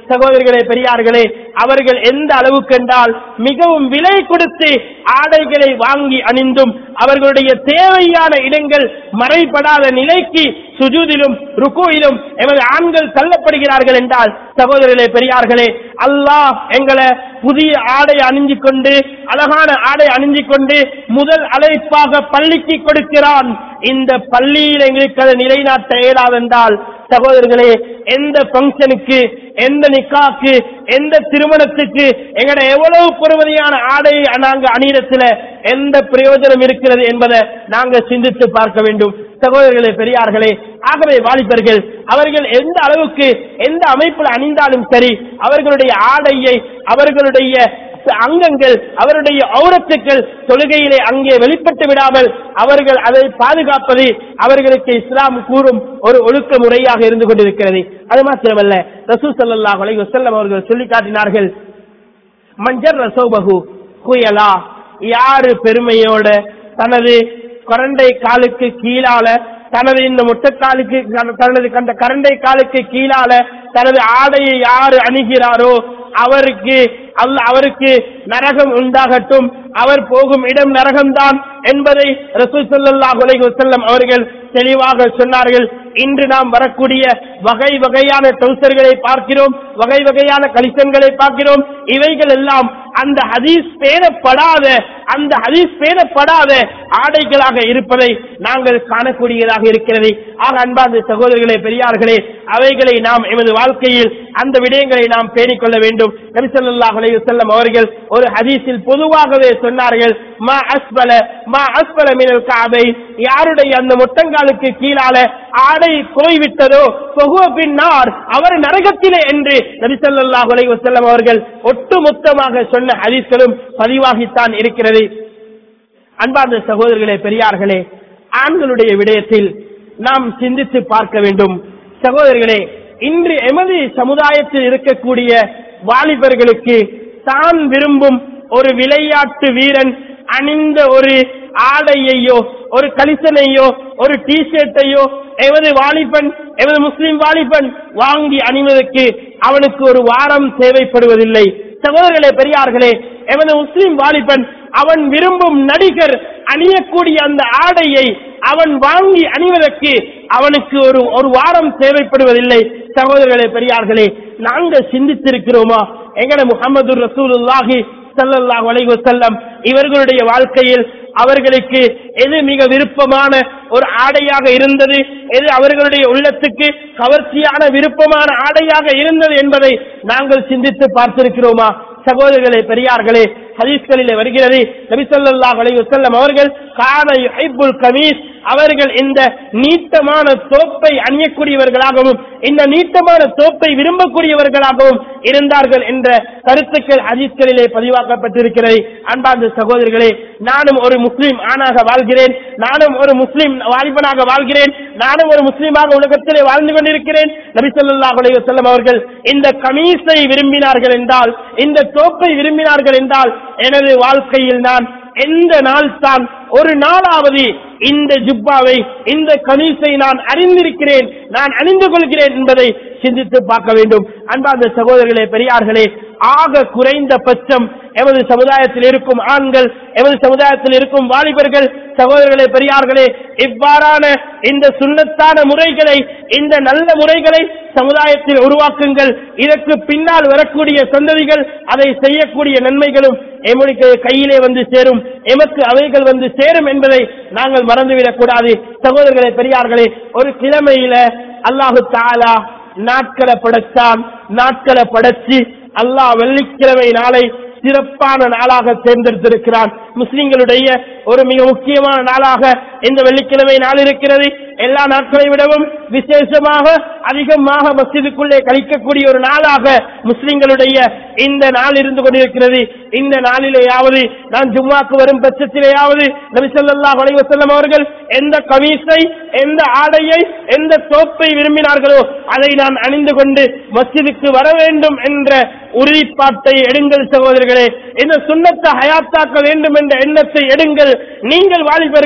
சகோதரர்களே பெரியார்களே அவர்கள் எந்த அளவுக்கு என்றால் மிகவும் விலை கொடுத்து ஆடைகளை வாங்கி அணிந்தும் அவர்களுடைய தேவையான இடங்கள் மறைபடாத நிலைக்கு சுஜூதிலும் ருக்குவிலும் எமது ஆண்கள் தள்ளப்படுகிறார்கள் என்றால் சகோதரர்களே பெரியார்களே அல்லாஹ் எங்களை புதிய ஆடை அணிஞ்சு கொண்டு அழகான ஆடை அணிஞ்சு கொண்டு முதல் அழைப்பாக பள்ளிக்கு கொடுக்கிறான் இந்த பள்ளியில் எங்களுக்கு அதை நிலைநாட்ட இயலாதென்றால் சகோதரர்களே எந்த பங்கனுக்கு எந்த நிக்காக்கு எந்த திருமணத்துக்கு எங்கட எவ்வளவு பொறுமதியான ஆடை நாங்க அணியிடத்துல எந்த பிரயோஜனம் இருக்கிறது என்பதை நாங்க சிந்தித்து பார்க்க வேண்டும் சகோதரர்களே பெரியார்களே ஆகவே வாலிபர்கள் அவர்கள் எந்த அளவுக்கு எந்த அமைப்பில் அணிந்தாலும் சரி அவர்களுடைய ஆடையை அவர்களுடைய அங்கங்கள் அவருடைய ஔரத்துக்கள் தொழுகையிலே அங்கே வெளிப்பட்டு விடாமல் அவர்கள் அதை பாதுகாப்பது அவர்களுக்கு இஸ்லாம் கூறும் ஒரு ஒழுக்க முறையாக இருந்து கொண்டிருக்கிறது அது மாத்திரமல்ல ரசூ சல்லாஹ் அலைஹி வஸல்லம் அவர்கள் சொல்லி காட்டினார்கள் மஞ்சர் ரசோபகு குயலா யாரு பெருமையோட தனது கரண்டை காலுக்கு கீழால தனது இந்த முட்டைக்காலுக்கு தனது கண்ட கரண்டை காலுக்கு கீழால தனது ஆடையை யாரு அணுகிறாரோ அவருக்கு அல்ல அவருக்கு நரகம் உண்டாகட்டும் அவர் போகும் இடம் நரகம்தான் என்பதை ரசூல் ஸல்லல்லாஹு அலைஹி வஸல்லம் அவர்கள் தெளிவாக சொன்னார்கள் இன்று நாம் வரக்கூடிய வகை வகையான டவுசர்களை பார்க்கிறோம் வகை வகையான கலிசன்களை பார்க்கிறோம் இவைகள் எல்லாம் அந்த ஹதீஸ் பேணப்படாத அந்த ஹதீஸ் பேணப்படாத ஆடைகளாக இருப்பதை நாங்கள் காணக்கூடியதாக இருக்கிறது ஆக அன்பார்ந்த சகோதரர்களே பெரியார்களே அவைகளை நாம் எமது வாழ்க்கையில் அந்த விடயங்களை நாம் பேணிக் கொள்ள வேண்டும் நபி ஸல்லல்லாஹு அலைஹி வஸல்லம் அவர்கள் ஒரு ஹதீஸில் பொதுவாகவே சொன்னார்கள் மா அஸ்பல மா அஸ்பல மினல் கஅபை யாருடைய அந்த முட்டங்காலுக்கு கீழால ஆடை போய்விட்டதோ சொகுவ பின்னார் அவர் நரகத்திலே என்று நபி ஸல்லல்லாஹு அலைஹி வஸல்லம் அவர்கள் ஒட்டுமொத்தமாக சொன்ன ஹதீஸ்களும் பதிவாகித்தான் இருக்கிறது அன்பார்ந்த சகோதரர்களே பெரியார்களே ஆண்களுடைய விடயத்தில் நாம் சிந்தித்து பார்க்க வேண்டும் சகோதரர்களே இன்று எமது சமுதாயத்தில் இருக்கக்கூடிய வாலிபர்களுக்கு தான் விரும்பும் ஒரு விளையாட்டு வீரன் அணிந்த ஒரு ஆடையையோ ஒரு கலிசனையோ ஒரு டி ஷர்ட்டையோ எமது வாலிபன் எமது முஸ்லிம் வாலிபன் வாங்கி அணிவதற்கு அவனுக்கு ஒரு வாரம் தேவைப்படுவதில்லை சகோதரர்களே பெரியார்களே எமது முஸ்லிம் வாலிபன் அவன் விரும்பும் நடிகர் அணியக்கூடிய அந்த ஆடையை அவன் வாங்கி அணிவதற்கு அவனுக்கு ஒரு ஒரு வாரம் தேவைப்படுவதில்லை சகோதரர்களே பெரியார்களே நாங்கள் சிந்தித்திருக்கிறோமா எங்கட முகமது ரசூலுல்லாஹி ஸல்லல்லாஹு அலைஹி வஸல்லம் இவர்களுடைய வாழ்க்கையில் அவர்களுக்கு எது மிக விருப்பமான ஒரு ஆடையாக இருந்தது எது அவர்களுடைய உள்ளத்துக்கு கவர்ச்சியான விருப்பமான ஆடையாக இருந்தது என்பதை நாங்கள் சிந்தித்து பார்த்திருக்கிறோமா சகோதரர்களே பெரியார்களே ஹதீஸ்களிலே வருகிறது நபி ஸல்லல்லாஹு அலைஹி வஸல்லம் அவர்கள் கான யுஹிப்புல் கமீஸ் அவர்கள் இந்த நீட்டமான தோப்பை அணியக்கூடியவர்களாகவும் இந்த நீட்டமான தோப்பை விரும்பக்கூடியவர்களாகவும் இருந்தார்கள் என்ற கருத்துக்கள் ஹதீஸ்களிலே பதிவாக்கப்பட்டிருக்கிறது அன்பார்ந்த சகோதரர்களே நானும் ஒரு முஸ்லிம் ஆணாக வாழ்கிறேன் நானும் ஒரு முஸ்லிம் வாலிபனாக வாழ்கிறேன் நானும் ஒரு முஸ்லிமாக உலகத்திலே வாழ்ந்து கொண்டிருக்கிறேன் நபி ஸல்லல்லாஹு அலைஹி வஸல்லம் அவர்கள் இந்த கமீஸை விரும்பினார்கள் என்றால் இந்த தோப்பை விரும்பினார்கள் என்றால் எனது வாழ்க்கையில் நான் எந்த நாள் தான் ஒரு நாளாவது இந்த ஜுப்பாவை இந்த கமீஸை நான் அறிந்திருக்கிறேன் நான் அணிந்து கொள்கிறேன் என்பதை சிந்தித்து பார்க்க வேண்டும் அன்பார்ந்த சகோதரர்களே பெரியார்களே ஆக குறைந்த பட்சம் எமது சமுதாயத்தில் இருக்கும் ஆண்கள் எமது சமுதாயத்தில் இருக்கும் வாலிபர்கள் சகோதரர்களே பெரியார்களே இவ்வாறான இந்த சுண்ணத்தான முறைகளை இந்த நல்ல முறைகளை சமுதாயத்தில் உருவாக்குங்கள் இதற்கு பின்னால் வரக்கூடிய சந்ததிகள் அதை செய்யக்கூடிய நன்மைகளும் எமனுக்கு கையிலே வந்து சேரும் எமக்கு அவைகள் வந்து சேரும் என்பதை நாங்கள் மறந்துவிடக் கூடாது சகோதரர்களே பெரியார்களே ஒரு கிழமையில அல்லாஹு தாலா நாட்களை படைத்தான் நாட்களை படைச்சு அல்லாஹ் வெள்ளிக்கிழமை நாளை சிறப்பான நாளாக தேர்ந்தெடுத்திருக்கிறான் முஸ்லிம்களுடைய ஒரு மிக முக்கியமான நாளாக இந்த வெள்ளிக்கிழமை நாள் இருக்கிறது எல்லா நாட்களை விடவும் விசேஷமாக அதிகமாக மஸ்ஜிதுக்குள்ளே கழிக்கக்கூடிய ஒரு நாளாக முஸ்லிம்களுடைய இந்த நாள் இருந்து கொண்டிருக்கிறது இந்த நாளிலேயாவது நான் ஜும்மாக்கு வரும் பட்சத்திலேயாவது நபி ஸல்லல்லாஹு அலைஹி வஸல்லம் அவர்கள் எந்த கமீஸை எந்த ஆடையை எந்த தோப்பை விரும்பினார்களோ அதை நான் அணிந்து கொண்டு மஸ்ஜிதுக்கு வர வேண்டும் என்ற உறுதிப்பாட்டை எடுங்கள் சகோதரர்களே இந்த சுண்ணத்தை ஹயாத்தாக்க வேண்டும் என்ற எண்ணத்தை எடுங்கள் நீங்கள் வாலிபர்கள்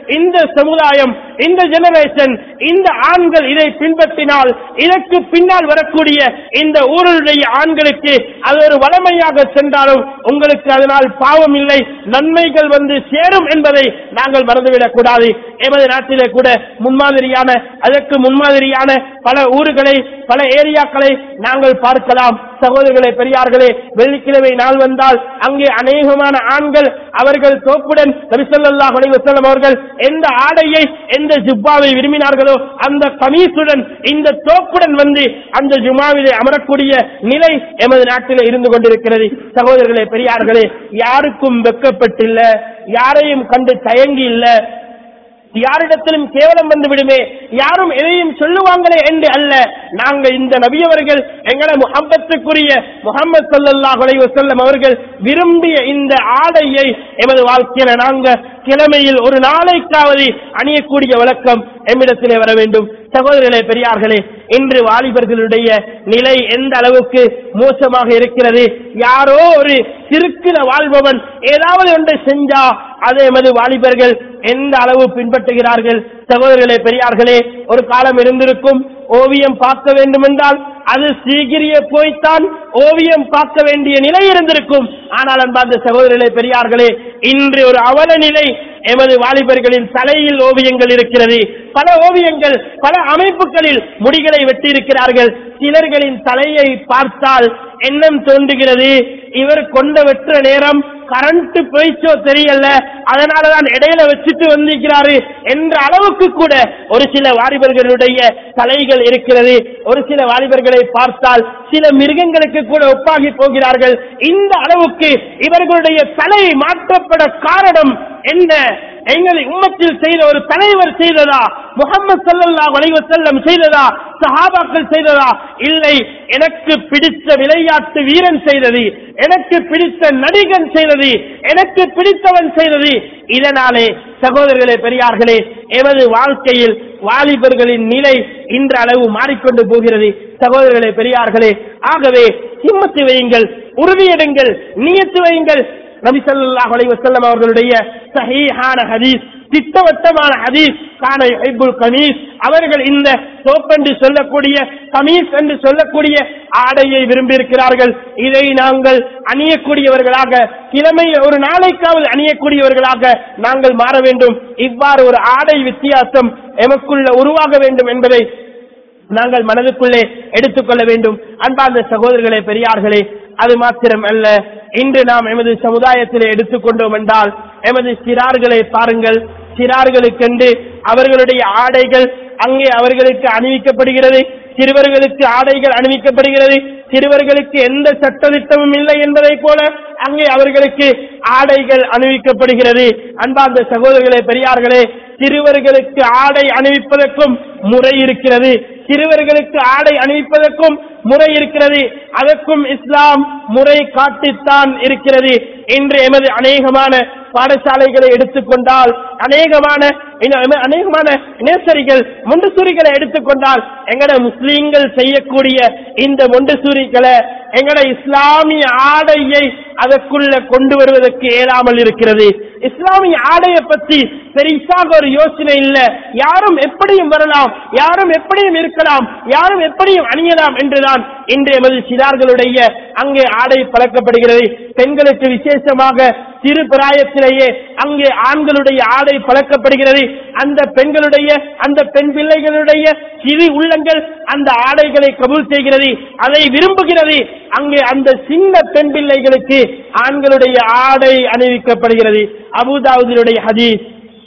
இந்த சமுதாயம் இந்த ஜெனரேஷன் இந்த ஆண்கள் இதை பின்பற்றினால் இதற்கு பின்னால் வரக்கூடிய இந்த ஊருடைய ஆண்களுக்கு அது ஒரு வளமையாக சென்றாலும் உங்களுக்கு அதனால் பாவம் இல்லை நன்மைகள் வந்து சேரும் என்பதை நாங்கள் மறந்துவிடக் கூடாது எமது நாட்டிலே கூட முன்மாதிரியான அதற்கு முன்மாதிரியான பல ஊர்களை பல ஏரியாக்களை நாங்கள் பார்க்கலாம் சகோதரர்களே பெரியார்களே வெள்ளிக்கிழமை நாள் வந்தால் அங்கே அநேகமான ஆண்கள் அவர்கள் தோப்புடன் நபிசல்லாஹ் அலைவசல்லம் அவர்கள் எந்த ஆடையை எந்த ஜுப்பாவை விரும்பினார்களோ அந்த கமீசுடன் இந்த தோப்புடன் வந்து அந்த ஜுமாவிலே அமரக்கூடிய நிலை எமது நாட்டிலே இருந்து கொண்டிருக்கிறது சகோதரர்களே பெரியார்களே யாருக்கும் வெக்கப்பட்டில்ல யாரையும் கண்டு தயங்கி இல்ல யாரிடத்திலும் கேவலம் வந்து விடுமே யாரும் எதையும் சொல்லுவாங்களே என்று அல்ல நாங்க இந்த நபியவர்கள் எங்கட முகம்பத்துக்குரிய முகமது சல்லல்லாஹு அலைஹி வஸல்லம் அவர்கள் விரும்பிய இந்த ஆடையை எமது வாழ்க்கையில நாங்க கிழமையில் ஒரு நாளைக்காவது அணியக்கூடிய வழக்கம் எம்மிடத்திலே வர வேண்டும் சகோதரர்களே பெரியார்களே இன்று வாலிபர்களுடைய நிலை எந்த அளவுக்கு மோசமாக இருக்கிறது யாரோ ஒரு சிறுக்கில வாழ்பவன் ஏதாவது ஒன்றை செஞ்சா அதை எமது வாலிபர்கள் எந்த அளவு பின்பற்றுகிறார்கள் சகோதரர்களே பெரியார்களே ஒரு காலம் இருந்திருக்கும் ஓவியம் பார்க்க வேண்டும் என்றால் அது சீக்கிரிய போய்த்தான் ஓவியம் பார்க்க வேண்டிய நிலை இருந்திருக்கும் ஆனால் அன்பார்ந்த சகோதரர்களே பெரியார்களே இன்று ஒரு அவல நிலை எமது வாலிபர்களின் தலையில் ஓவியங்கள் இருக்கிறது பல ஓவியங்கள் பல அமைப்புகளில் முடிகளை வெட்டியிருக்கிறார்கள் சிலர்களின் தலையை பார்த்தால் எண்ணம் தோன்றுகிறது இவர் கொண்ட வெற்ற நேரம் கரண்ட் போயிச்சோ தெரியல அதனாலதான் இடையில வச்சுட்டு வந்திருக்கிறாரு என்ற அளவுக்கு கூட ஒரு சில வாலிபர்களுடைய தலைகள் இருக்கிறது ஒரு சில வாலிபர்களை பார்த்தால் சில மிருகங்களுக்கு கூட ஒப்பாகி போகிறார்கள் இந்த அளவுக்கு இவர்களுடைய தலை மாற்றப்பட காரணம் என்ன எங்களை உம்மத்தில் செய்த ஒரு தலைவர் செய்ததா முகமது சல்லல்லாஹு அலைஹி வஸல்லம் செய்ததா சஹாபாக்கள் செய்ததா இல்லை எனக்கு பிடித்த விளையாட்டு வீரன் செய்தது எனக்கு பிடித்த நடிகன் செய்தது எனக்கு பிடித்தவன் செய்தது இதனாலே சகோதரர்களே பெரியார்களே எமது வாழ்க்கையில் வாலிபர்களின் நிலை இன்ற அளவு மாறிக்கொண்டு போகிறது சகோதரர்களே பெரியார்களே ஆகவே சிம்மத்து வையுங்கள் உறுதியெடுங்கள் நியத்து வையுங்கள் நபி ஸல்லல்லாஹு அலைஹி வஸல்லம் அவர்களுடைய சஹீஹான ஹதீஸ் திட்டவட்டமான ஹதீஸ் கான யுஹிப்புல் கமீஸ் அவர்கள் இந்த சோப் என்று சொல்லக்கூடிய கமீஸ் என்று சொல்லக்கூடிய ஆடையை விரும்பி இருக்கிறார்கள் இதை நாங்கள் அணியக்கூடியவர்களாக கிழமை ஒரு நாளைக்காவது அணியக்கூடியவர்களாக நாங்கள் மாற வேண்டும் இவ்வாறு ஒரு ஆடை வித்தியாசம் எமக்குள்ள உருவாக வேண்டும் என்பதை நாங்கள் மனதுக்குள்ளே எடுத்துக்கொள்ள வேண்டும் அன்பார்ந்த சகோதரர்களே பெரியார்களே அது மாத்திரம் அல்ல இன்று நாம் எமது சமுதாயத்திலே எடுத்துக்கொண்டோம் என்றால் எமது சிறார்களை பாருங்கள் சிறார்களுக்கென்று அவர்களுடைய ஆடைகள் அங்கே அவர்களுக்கு அணிவிக்கப்படுகிறது சிறுவர்களுக்கு ஆடைகள் அணிவிக்கப்படுகிறது சிறுவர்களுக்கு எந்த சட்டத்திட்டமும் இல்லை என்பதை போல அங்கே அவர்களுக்கு ஆடைகள் அணிவிக்கப்படுகிறது அன்பார்ந்த சகோதரர்களே பெரியார்களே சிறுவர்களுக்கு ஆடை அணிவிப்பதற்கும் முறை இருக்கிறது சிறுவர்களுக்கு ஆடை அணிவிப்பதற்கும் முறை இருக்கிறது அதற்கும் இஸ்லாம் முறை காட்டித்தான் இருக்கிறது இன்று எமது அநேகமான பாடசாலைகளை எடுத்துக்கொண்டால் அநேகமான இன்னும் அநேகமான நேசரிகள் முண்டுசூரிகளை எடுத்துக்கொண்டால் எங்கட முஸ்லீம்கள் செய்யக்கூடிய இந்த முண்டுசூரிகளை எங்கட இஸ்லாமிய ஆடையை அதற்குள்ள கொண்டு வருவதற்கு இயலாமல் இருக்கிறது இஸ்லாமிய ஆடையை பற்றி பெரிசாக ஒரு யோசனை இல்ல யாரும் எப்படியும் வரலாம் யாரும் எப்படியும் இருக்கலாம் யாரும் எப்படியும் அணியலாம் என்றுதான் இன்று எமது சிறார்களுடைய அங்கே ஆடை பழக்கப்படுகிறது பெண்களுக்கு விசேஷமாக சிறு பிராயத்திலேயே அங்கே ஆண்களுடைய ஆடை பழக்கப்படுகிறது அந்த பெண்களுடைய அந்த பெண் பிள்ளைகளுடைய சிறு உள்ளங்கள் அந்த ஆடைகளை கபூல் செய்கிறது அதை விரும்புகிறது அங்கே அந்த சின்ன பெண் பிள்ளைகளுக்கு ஆண்களுடைய ஆடை அணிவிக்கப்படுகிறது அபுதாவுதினுடைய ஹதீஸ்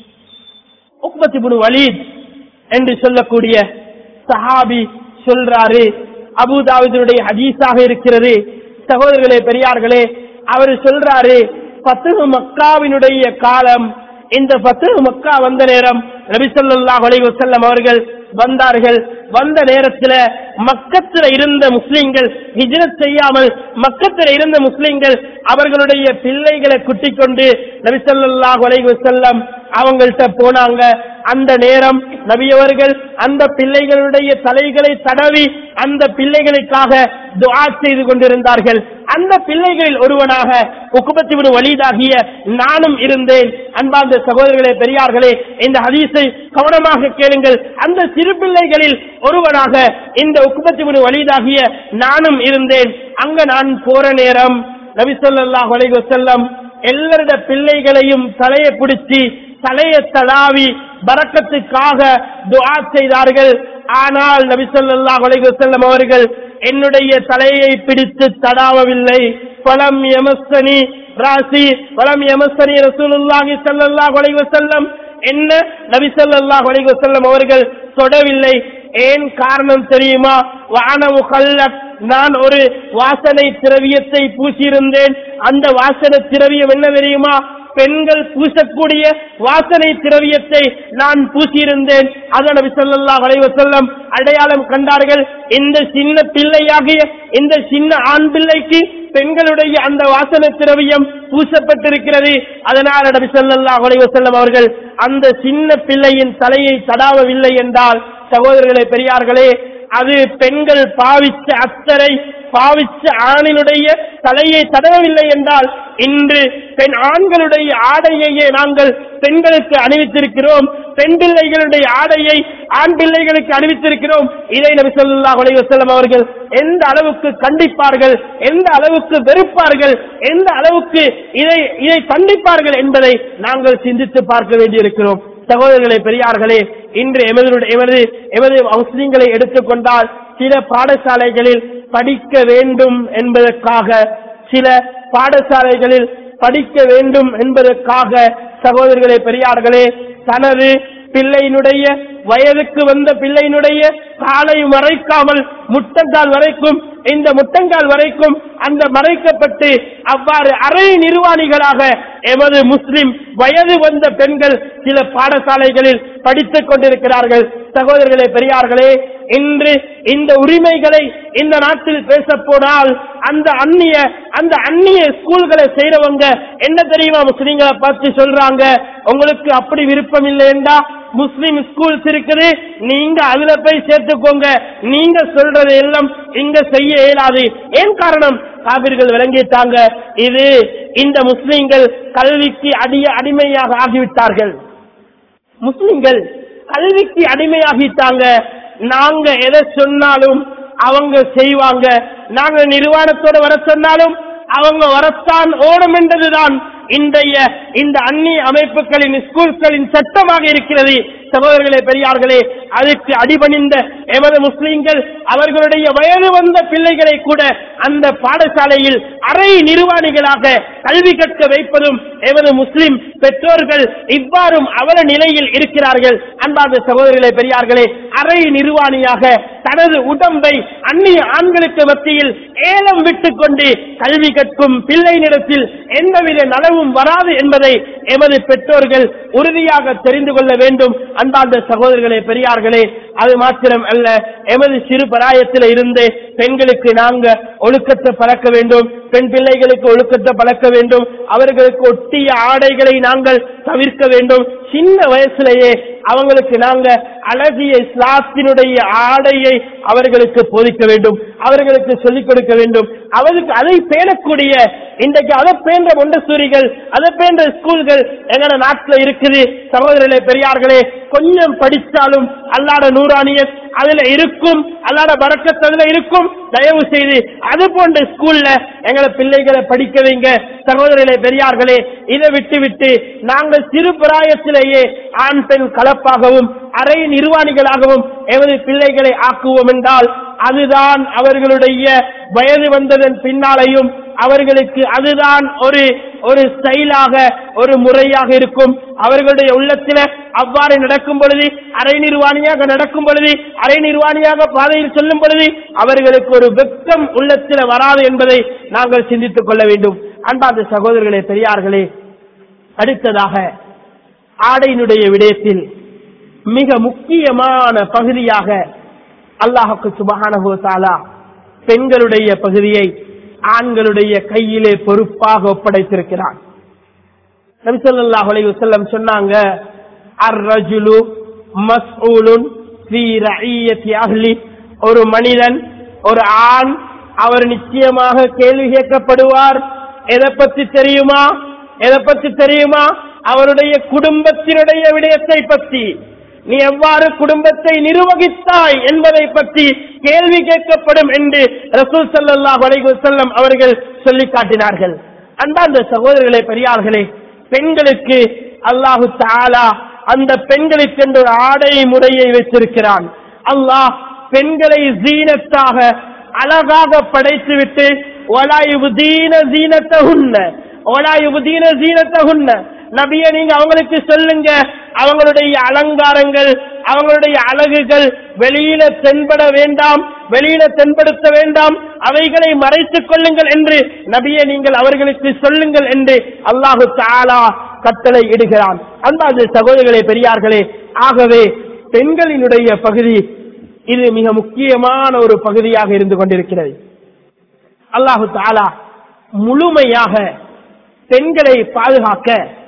உக்பத்தி புனு வலீத் என்று சொல்லக்கூடிய சஹாபி சொல்றாரு அபுதாவுதினுடைய ஹதீஸாக இருக்கிறது சகோதரர்களே பெரியார்களே அவர் சொல்றாரு பத்துகு மக்காவினுடைய காலம் இந்த பத்துகு மக்கா வந்த நேரம் நபிசல்லாஹ் அலைஹி வஸல்லம் அவர்கள் வந்தார்கள் வந்த நேரத்தில் மக்கத்தில் இருந்த முஸ்லிம்கள் ஹிஜ்ரத் செய்யாமல் மக்கத்தில் இருந்த முஸ்லிம்கள் அவர்களுடைய பிள்ளைகளை குட்டிக் கொண்டு நபிசல்லாஹ் அலைஹி வஸல்லம் அவங்கள்ட்ட போனாங்க அந்த நேரம் நபியவர்கள் அந்த பிள்ளைகளுடைய தலைகளை தடவி அந்த பிள்ளைகளுக்காக துஆ செய்து கொண்டிருந்தார்கள் அந்த பிள்ளைகளில் ஒருவனாக உக்குபத்தி விடு வலிதாகிய நானும் இருந்தேன் அன்பார்ந்த சகோதரர்களே பெரியார்களே இந்த ஹதீஸை கவனமாக கேளுங்கள் அந்த சிறு பிள்ளைகளில் ஒருவனாக இந்த உக்குபத்தி விடு வலிதாகிய நானும் இருந்தேன் அங்க நான் போற நேரம் நபி ஸல்லல்லாஹு அலைஹி வஸல்லம் எல்லாருடைய பிள்ளைகளையும் தலையை பிடிச்சி தலையை தடாவி பறக்கத்துக்காக துஆ செய்தார்கள் ஆனால் நபி ஸல்லல்லாஹு அலைஹி வஸல்லம் அவர்கள் என்னுடைய தலையை பிடித்து தடாவவில்லை பலம் எமஸ்தனி ராசி பலம் எமஸ்தனி ரசூலுல்லாஹி ஸல்லல்லாஹு அலைஹி வஸல்லம் என்ன நபி ஸல்லல்லாஹு அலைஹி வஸல்லம் அவர்கள் தொடவில்லை ஏன் காரணம் தெரியுமா வானவு கல்லக் நான் ஒரு வாசனை திரவியத்தை பூசியிருந்தேன் அந்த வாசனை திரவியம் என்ன தெரியுமா பெண்கள் பூசக்கூடிய வாசனை திரவியத்தை நான் பூசியிருந்தேன் அதை நபி ஸல்லல்லாஹு அலைஹி வஸல்லம் அடையாளம் கண்டார்கள் இந்த சின்ன பிள்ளையாகிய இந்த சின்ன ஆண் பிள்ளைக்கு பெண்களுடைய அந்த வாசனை திரவியம் பூசப்பட்டிருக்கிறது அதனால் நபி ஸல்லல்லாஹு அலைஹி வஸல்லம் அவர்கள் அந்த சின்ன பிள்ளையின் தலையை தடாவவில்லை என்றால் சகோதரர்களே பெரியார்களே அது பெண்கள் பாவிச்ச அத்தரை பாவிச்ச ஆணினுடைய தலையை தடவவில்லை என்றால் இன்று பெண் ஆண்களுடைய ஆடையையே நாங்கள் பெண்களுக்கு அணிவித்திருக்கிறோம் பெண் பிள்ளைகளுடைய ஆடையை ஆண் பிள்ளைகளுக்கு அணிவித்திருக்கிறோம் இதை நபி ஸல்லல்லாஹு அலைஹி வஸல்லம் அவர்கள் எந்த அளவுக்கு கண்டிப்பார்கள் எந்த அளவுக்கு வெறுப்பார்கள் எந்த அளவுக்கு இதை இதை கண்டிப்பார்கள் என்பதை நாங்கள் சிந்தித்து பார்க்க வேண்டியிருக்கிறோம் சகோதரர்களே பெரியார்களே இன்று எமது எமது எமது முஸ்லிம்களை எடுத்துக்கொண்டால் சில பாடசாலைகளில் படிக்க வேண்டும் என்பதற்காக சில பாடசாலைகளில் படிக்க வேண்டும் என்பதற்காக சகோதரர்களே பெரியார்களே தனது பிள்ளையினுடைய வயதுக்கு வந்த பிள்ளையினுடைய காலை மறைக்காமல் முட்டங்கால் வரைக்கும் இந்த முட்டங்கால் வரைக்கும் அந்த மறைக்கப்பட்டு அவ்வாறு அரை நிர்வாணிகளாக எமது முஸ்லிம் வயது வந்த பெண்கள் சில பாடசாலைகளில் படித்துக் கொண்டிருக்கிறார்கள் சகோதரர்களே பெரியார்களே இன்று இந்த உரிமைகளை இந்த நாட்டில் பேச போனால் அந்த அந்நிய அந்த அந்நிய ஸ்கூல்களை செய்யறவங்க என்ன தெரியுமா முஸ்லீம்களை பார்த்து சொல்றாங்க உங்களுக்கு அப்படி விருப்பம் இல்லையென்றா முஸ்லிம் ஸ்கூல்ஸ் இருக்குது நீங்க அதுல போய் சேர்த்துக்கோங்க நீங்க சொல்றது எல்லாம் இங்க செய்ய இயலாது ஏன் காரணம் காபிர்கள் விளங்கிட்டாங்க இது இந்த முஸ்லிம்கள் கல்விக்கு அடிய அடிமையாக ஆகிவிட்டார்கள் முஸ்லிம்கள் கல்விக்கு அடிமையாகிட்டாங்க நாங்க எதை சொன்னாலும் அவங்க செய்வாங்க நாங்க நிர்வாணத்தோட வர சொன்னாலும் அவங்க வரத்தான் ஓடும் என்றதுதான் இன்றைய இந்த அந்நிய அமைப்புகளின் ஸ்கூல்களின் சட்டமாக இருக்கிறது சகோதரர்களே பெரியார்களே அதுக்கு அடிபணிந்த எமது முஸ்லிம்கள் அவர்களுடைய வயது வந்த பிள்ளைகளை கூட அந்த பாடசாலையில் அரை நிர்வாணிகளாக கல்வி கற்க வைப்பதும் எமது முஸ்லிம் பெற்றோர்கள் இவ்வாறும் அவல நிலையில் இருக்கிறார்கள் அன்பார்ந்த சகோதரர்களே பெரியார்களே அரை நிர்வாணியாக தனது உடம்பை அந்நிய ஆண்களுக்கு மத்தியில் ஏலம் விட்டுக் கொண்டு கல்வி கற்கும் பிள்ளையினிடத்தில் எந்தவித நலவும் வராது என்பதை எமது பெற்றோர்கள் உறுதியாக தெரிந்து கொள்ள வேண்டும் அன்பார்ந்த சகோதரர்களே பெரியார்களே அது மாத்திரம் அல்ல எமது சிறு பராயத்தில் இருந்து பெண்களுக்கு நாங்க ஒழுக்கத்தை பழக்க வேண்டும் பெண் பிள்ளைகளுக்கு ஒழுக்கத்தை பழக்க வேண்டும் அவர்களுக்கு ஒட்டிய ஆடைகளை நாங்கள் தவிர்க்க வேண்டும் சின்ன வயசுலேயே அவங்களுக்கு நாங்க அழகிய இஸ்லாத்தினுடைய ஆடையை அவர்களுக்கு போதிக்க வேண்டும் அவர்களுக்கு சொல்லிக் கொடுக்க வேண்டும் அவருக்கு அதை பேணக்கூடிய இன்றைக்கு அதை பேன்ற மொண்டசூரிகள் அதை பேன்ற ஸ்கூல்கள் எங்கட நாட்டுல இருக்குது சகோதரர்களே பெரியார்களே கொஞ்சம் படித்தாலும் அல்லாட நூறானியத் அதுல இருக்கும் அல்லாட பறக்கத் அதுல இருக்கும் தயவு செய்து அது போன்ற ஸ்கூல்ல எங்களை பிள்ளைகளை படிக்க வைங்க சகோதரர்களே பெரியார்களே இதை விட்டு விட்டு நாங்கள் சிறு பிராயத்திலேயே ஆண் பெண் கலப்பாகவும் அரை நிர்வாணிகளாகவும் எமது பிள்ளைகளை ஆக்குவோம் என்றால் அதுதான் அவர்களுடைய வயது வந்ததன் பின்னாலையும் அவர்களுக்கு அதுதான் ஒரு ஒரு ஸ்டைலாக ஒரு முறையாக இருக்கும் அவர்களுடைய உள்ளத்தில அவ்வாறு நடக்கும் பொழுது அரை நிர்வாணியாக நடக்கும் பொழுது அரை நிர்வாணியாக பாதையில் சொல்லும் பொழுது அவர்களுக்கு ஒரு வெக்கம் உள்ளத்தில வராது என்பதை நாங்கள் சிந்தித்துக் கொள்ள வேண்டும் அன்பார்ந்த சகோதரர்களே பெரியார்களே அடுத்ததாக ஆடையினுடைய விடயத்தில் மிக முக்கியமான பகுதியாக அல்லாஹுக்கு சுபஹானஹு தாலா பெண்களுடைய பகுதியை ஆண்களுடைய கையிலே பொறுப்பாக ஒப்படைத்திருக்கிறார் நபிசல்லாஹ் அலைஹி வஸல்லம் சொன்னாங்க அர்ரஜுலு மஸ்ஊலுன் ஃபீ ரஇய்யத்தி அஹ்லி ஒரு மனிதன் ஒரு ஆண் அவர் நிச்சயமாக கேள்வி கேட்கப்படுவார் எதை பத்தி தெரியுமா எதை பத்தி தெரியுமா அவருடைய குடும்பத்தினுடைய விடயத்தை பற்றி நீ எவ்வாறு குடும்பத்தை நிர்வகித்தாய் என்பதை பற்றி கேள்வி கேட்கப்படும் என்று ரசூல் ஸல்லல்லாஹு அலைஹி வஸல்லம் அவர்கள் சொல்லி காட்டினார்கள் அன்பார்ந்த சகோதரர்களே பெரியார்களே பெண்களுக்கு அல்லாஹு தஆலா அந்த பெண்களுக்கு என்று ஒரு ஆடை முறையை வைத்திருக்கிறான் அல்லாஹ் பெண்களை ஜீனத்தாக அழகாக படைத்துவிட்டு ஒலாயுதீன ஜீனத்தகுன்ன ஒலாயுதீன ஜீனத்தகுன்ன நபிய நீங்க அவங்களுக்கு சொல்லுங்க அவங்களுடைய அலங்காரங்கள் அவங்களுடைய அழகுகள் வெளியில தென்பட வேண்டாம் வெளியில தென்படுத்த வேண்டாம் அவைகளை மறைத்துக் கொள்ளுங்கள் என்று நபியை நீங்கள் அவர்களுக்கு சொல்லுங்கள் என்று அல்லாஹு தாலா கட்டளை இடுகிறான் அன்பாது சகோதரர்களே பெரியார்களே ஆகவே பெண்களினுடைய பகுதி இது மிக முக்கியமான ஒரு பகுதியாக இருந்து கொண்டிருக்கிறது அல்லாஹு தாலா முழுமையாக பெண்களை பாதுகாக்க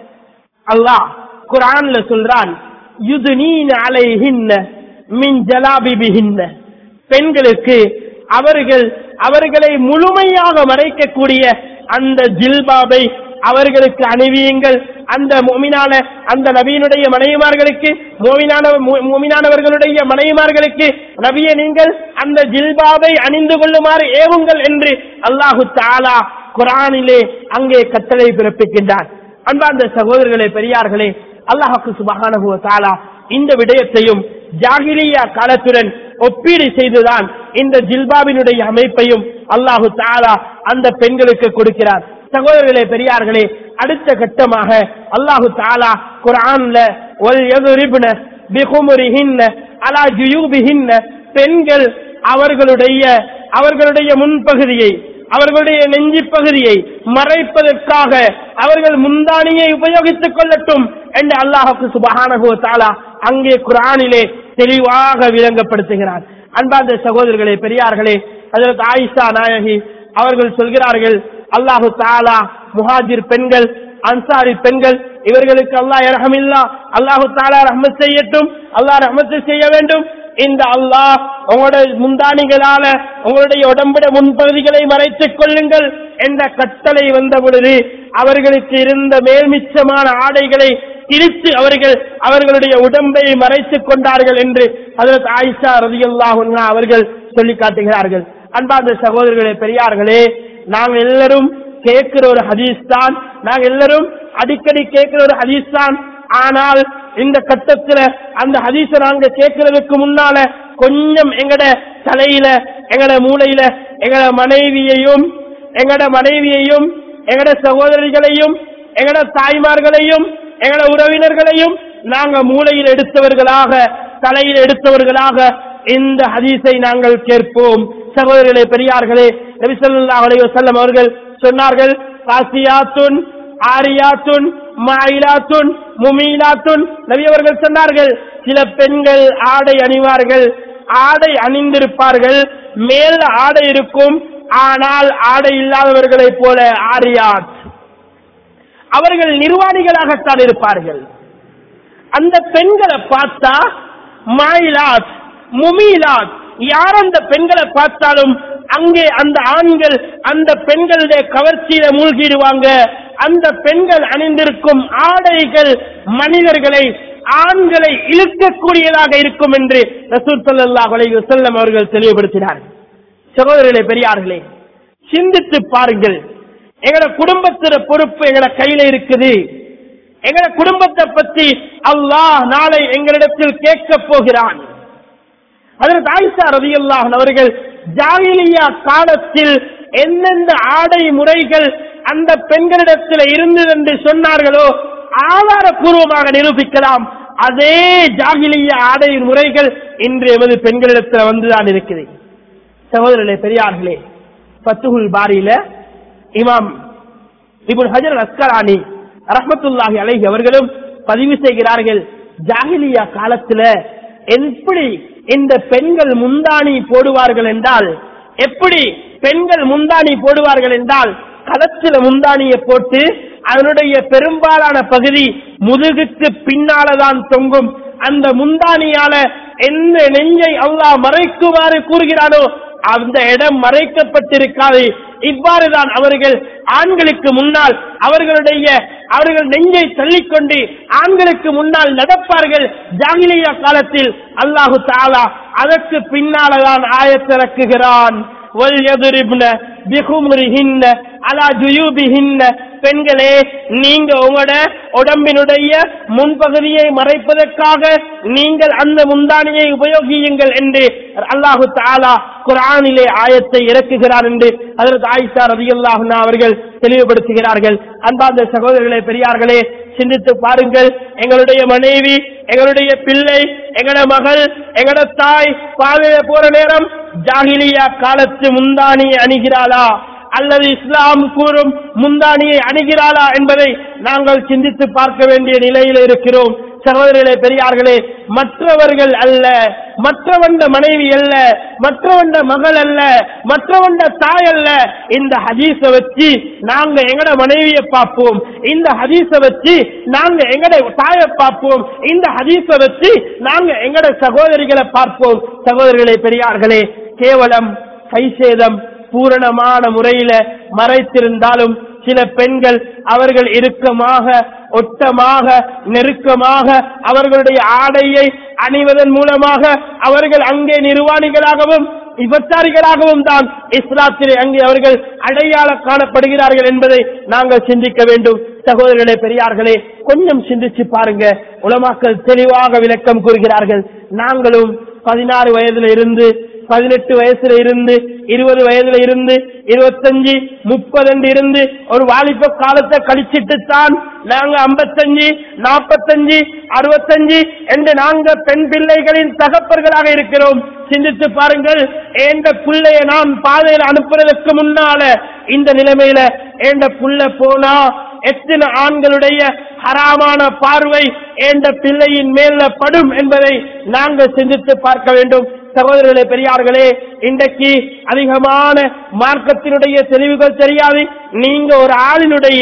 அல்லாஹ் குரான்ல சொல்றான் யுதுனீன அலைஹின்ன மின் ஜலாபிபிஹின்ன பெண்களுக்கு அவர்கள் அவர்களை முழுமையாக மறைக்கக்கூடிய அந்த ஜில்பாபை அவர்களுக்கு அணிவியுங்கள் அந்த மோமினான அந்த நபியினுடைய மனைவிமார்களுக்கு மோமினான மோமினானவர்களுடைய மனைவிமார்களுக்கு நபியை நீங்கள் அந்த ஜில்பாபை அணிந்து கொள்ளுமாறு ஏவுங்கள் என்று அல்லாஹு தாலா குரானிலே அங்கே கட்டளை பிறப்பிக்கின்றார் அன்பார்ந்த சகோதரர்களே பெரியார்களே அல்லாஹுக்கு சுபஹானஹு வ தஆலா இந்த விடயத்தையும் ஜாகிலியா காலத்துடன் ஒப்பீடு செய்துதான் இந்த ஜில்பாபினுடைய அமைப்பையும் அல்லாஹு தாலா அந்த பெண்களுக்கு கொடுக்கிறார் சகோதரர்களே பெரியார்களே அடுத்த கட்டமாக அல்லாஹு தாலா குர்ஆன்ல ஒல் யதுரிப்ன பிகுமுரிஹின்ன அலா ஜுயூபிஹின்ன பெண்கள் அவர்களுடைய அவர்களுடைய முன்பகுதியை அவர்களுடைய நெஞ்சி பகுதியை மறைப்பதற்காக அவர்கள் முந்தானியை உபயோகித்துக் கொள்ளட்டும் என்று அல்லாஹுக்கு சுபஹானஹு வ தஆலா அங்கே குர்ஆனிலே தெளிவாக விளங்கப்படுத்துகிறார் அன்பார்ந்த சகோதரர்களே பெரியார்களே அதற்கு ஆயிஷா நாயகி அவர்கள் சொல்கிறார்கள் அல்லாஹு தாலா முஹாஜிர் பெண்கள் அன்சாரி பெண்கள் இவர்களுக்கு அல்லாஹ் ரஹமில்லா அல்லாஹு தாலா ரஹ்மத் செய்யட்டும் அல்லாஹ் ரஹ்மத்து செய்ய வேண்டும் இந்த அல்லாஹ் உங்களுடைய முந்தானிகளால உங்களுடைய உடம்புட முன்பகுதிகளை மறைத்துக் கொள்ளுங்கள் என்ற கட்டளை வந்த பொழுது அவர்களுக்கு இருந்த மேல்மிச்சமான ஆடைகளை திரித்து அவர்கள் அவர்களுடைய உடம்பை மறைத்துக் கொண்டார்கள் என்று அதற்கு ஆயிஷா ரதியுல்லாஹ் அவர்கள் சொல்லி காட்டுகிறார்கள் அன்பார்ந்த சகோதரர்களே பெரியார்களே நாங்கள் எல்லாரும் கேட்கிற ஒரு ஹதீஸ் தான் நாங்கள் எல்லாரும் அடிக்கடி கேட்கிற ஒரு ஹதீஸ் தான் ஆனால் இந்த கட்டத்துல அந்த ஹதீஸ நாங்க கேட்கறதுக்கு முன்னால கொஞ்சம் எங்கட தலையில எங்கட மூளையில எங்கட மனைவியையும் எங்கட மனைவியையும் எங்கட சகோதரிகளையும் எங்கட தாய்மார்களையும் எங்கட உறவினர்களையும் நாங்க மூளையில் எடுத்தவர்களாக தலையில் எடுத்தவர்களாக இந்த ஹதீஸை நாங்கள் கேட்போம் சகோதரர்களே பெரியார்களே நபி ஸல்லல்லாஹு அலைஹி வஸல்லம் அவர்கள் சொன்னார்கள் காசியாத்துன் ஆரியாத்துன் மாயிலாத்துன் முமீனாத்துன் நபி அவர்கள் சொன்னார்கள் சில பெண்கள் ஆடை அணிவார்கள் ஆடை அணிந்திருப்பார்கள் மேல் ஆடை இருக்கும் ஆனால் ஆடை இல்லாதவர்களைப் போல ஆரியாத் அவர்கள் நிர்வாணிகளாகத்தான் இருப்பார்கள் அந்த பெண்களை பார்த்தா மாயிலாத் முமீலாத் யார் அந்த பெண்களை பார்த்தாலும் அங்கே அந்த ஆண்கள் அந்த பெண்களுடைய கவர்ச்சியில மூழ்கிடுவாங்க அந்த பெண்கள் அணிந்திருக்கும் ஆடைகள் மனிதர்களை ஆண்களை இழுக்கக்கூடியதாக இருக்கும் என்று ரசூல் ஸல்லல்லாஹு அலைஹி வஸல்லம் அவர்கள் தெளிவுபடுத்தினார்கள் சகோதரர்களே பெரியார்களே சிந்தித்து பாருங்கள் எங்கட குடும்பத்திற பொறுப்பு எங்கட கையில இருக்குது எங்கட குடும்பத்தை பத்தி அல்லாஹ் நாளை எங்களிடத்தில் கேட்க போகிறான் அதற்கு ஆயிஷா ரதியுல்லாஹ் அவர்கள் ஜாகிலியா காலத்தில் எந்தெந்த ஆடை முறைகள் அந்த பெண்களிடத்தில் இருந்தது என்று சொன்னார்களோ ஆதாரபூர்வமாக நிரூபிக்கலாம் அதே ஜாகிலியா ஆடை முறைகள் இன்று எமது பெண்களிடத்தில் வந்துதான் இருக்குது சகோதரர்களே பெரியார்களே பத்துகுல் பாரியில இமாம் இபுல் ஹஜர் அஸ்கரானி ரஹமத்துல்லாஹி அலைஹி அவர்களும் பதிவு செய்கிறார்கள் ஜாகிலியா காலத்துல எப்படி இந்த பெண்கள் முந்தாணி போடுவார்கள் என்றால் எப்படி பெண்கள் முந்தாணி போடுவார்கள் என்றால் களத்துல முந்தாணியை போட்டு அதனுடைய பெரும்பாலான பகுதி முதுகுக்கு பின்னாலதான் தொங்கும் அந்த முந்தானியால எந்த நெஞ்சை அல்லாஹ் மறைக்குமாறு கூறுகிறானோ அந்த இடம் மறைக்கப்பட்டிருக்காது இவ்வாறுதான் அவர்கள் ஆண்களுக்கு முன்னால் அவர்களுடைய அவர்கள் நெஞ்சை தள்ளிக்கொண்டு ஆண்களுக்கு முன்னால் நடப்பார்கள் ஜாகிலியா காலத்தில் அல்லாஹு தாலா அதற்கு பின்னால்தான் ஆயத்திறக்குகிறான் وَلْيَضْرِبْنَ بِخُمُرِهِنَّ عَلَى جُيُوبِهِنَّ பெண்களே நீங்க உங்களோட உடம்பினுடைய முன்பகுதியை மறைப்பதற்காக நீங்கள் அந்த முந்தானியை உபயோகியுங்கள் என்று அல்லாஹு தாலா குரானிலே ஆயத்தை இறக்குகிறார் என்று அதற்கு ஆயிஷா ரதியுல்லாஹு அவர்கள் தெளிவுபடுத்துகிறார்கள் அன்பார்ந்த சகோதரர்களே பெரியார்களே சிந்தித்து பாருங்கள் எங்களுடைய மனைவி எங்களுடைய பிள்ளை எங்கட மகள் எங்கட தாய் பாதையில போற நேரம் ஜாகிலியா காலத்து முந்தானியை அணிகிறாளா அல்லது இஸ்லாம் கூறும் முந்தானியை அணுகிறாளா என்பதை நாங்கள் சிந்தித்து பார்க்க வேண்டிய நிலையில் இருக்கிறோம் சகோதரர்களே பெரியார்களே மற்றவர்கள் அல்ல மற்றவண்ட மனைவி அல்ல மற்றவண்ட மகள் அல்ல மற்றவண்ட தாய் அல்ல இந்த ஹதீஸ வச்சு நாங்க எங்கட மனைவியை பார்ப்போம் இந்த ஹதீஸ வச்சு நாங்க எங்கட தாயை பார்ப்போம் இந்த ஹதீஸ வச்சு நாங்க எங்கட சகோதரிகளை பார்ப்போம் சகோதரர்களே பெரியார்களே கேவலம் கைசேதம் பூரணமான முறையில மறைத்திருந்தாலும் சில பெண்கள் அவர்கள் இறுக்கமாக ஒட்டமாக நெருக்கமாக அவர்களுடைய ஆடையை அணிவதன் மூலமாக அவர்கள் அங்கே நிர்வாணிகளாகவும் விபச்சாரிகளாகவும் தான் இஸ்லாத்திலே அங்கே அவர்கள் அடையாள காணப்படுகிறார்கள் என்பதை நாங்கள் சிந்திக்க வேண்டும் சகோதரர்களே பெரியார்களே கொஞ்சம் சிந்திச்சு பாருங்க உலமாக்கள் தெளிவாக விளக்கம் கூறுகிறார்கள் நாங்களும் பதினாறு வயதுல இருந்து பதினெட்டு வயசுல இருந்து இருபது வயதுல இருந்து இருபத்தஞ்சு முப்பது இருந்து ஒரு வாலிப காலத்தை கழிச்சிட்டு தான் நாங்க ஐம்பத்தஞ்சு நாற்பத்தஞ்சு அறுபத்தஞ்சு என்று நாங்க பெண் பிள்ளைகளின் தகப்பர்களாக இருக்கிறோம் சிந்தித்து பாருங்கள் ஏண்ட புள்ளைய நாம் பாதையில் அனுப்புறதுக்கு முன்னால இந்த நிலைமையில ஏண்ட புள்ள போனா எத்தனை ஆண்களுடைய ஹராமான பார்வை ஏண்ட பிள்ளையின் மேல படும் என்பதை நாங்கள் சிந்தித்து பார்க்க வேண்டும் சகோதரர்களே பெரியார்களே இன்றைக்கு அதிகமான மார்க்கத்தினுடைய தெளிவுகள் தெரியாது நீங்க ஒரு ஆளினுடைய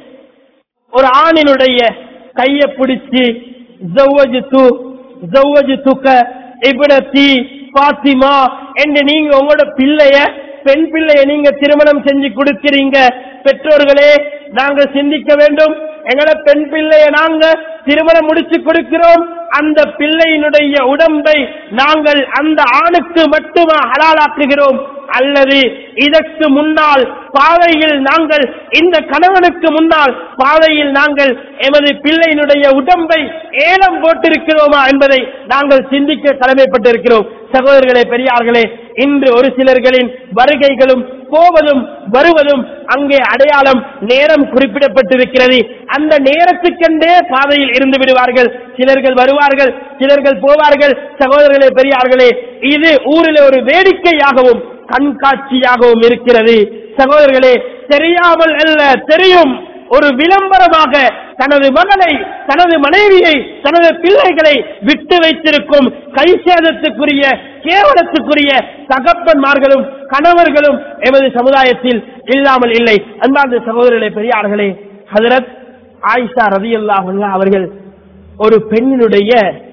ஒரு ஆணினுடைய கைய பிடிச்சு ஜவ்வஜித்து ஜவ்வஜித்துக்க இப்னத்தி பாத்திமா என்று நீங்க உங்களோட பிள்ளைய பெண் பிள்ளைய நீங்க திருமணம் செஞ்சு கொடுக்கிறீங்க பெற்றோர்களே நாங்க சிந்திக்க வேண்டும் எங்களோட பெண் பிள்ளைய நாங்க திருமணம் முடிச்சு கொடுக்கிறோம் அந்த பிள்ளையினுடைய உடம்பை நாங்கள் அந்த ஆணுக்கு மட்டுமா ஹலாலாக்குகிறோம் அல்லது இதற்கு முன்னால் பாதையில் நாங்கள் இந்த கணவனுக்கு முன்னால் பாதையில் நாங்கள் எமது பிள்ளையினுடைய உடம்பை ஏலம் போட்டிருக்கிறோமா என்பதை நாங்கள் சிந்திக்க கடமைப்பட்டிருக்கிறோம் சகோதரர்களே பெரியார்களே இன்று ஒரு சிலர்களின் வருகைகளும் போவதும் வருவதும் அங்கே அடையாளம் நேரம் குறிப்பிடப்பட்டிருக்கிறது அந்த நேரத்துக்கென்றே பாதையில் இருந்து விடுவார்கள் சிலர்கள் வருவார்கள் சிலர்கள் போவார்கள் சகோதரர்களே பெரியார்களே இது ஊரில் ஒரு வேடிக்கையாகவும் கண்காட்சியாகவும் இருக்கிறது சகோதரர்களே தெரியாமல் அல்ல தெரியும் ஒரு விளம்பரமாக தனது மகனை தனது மனைவியை தனது பிள்ளைகளை விட்டு வைத்திருக்கும் கைசேதத்துக்குரிய கேவலத்துக்குரிய தகப்பன்மார்களும் கணவர்களும் எமது சமுதாயத்தில் இல்லாமல் இல்லை அன்பார்ந்த சகோதரர்களே பெரியார்களே ஹதரத் ஆயிஷா ரதியுல்லாஹ் அவர்கள் ஒரு பெண்ணினுடைய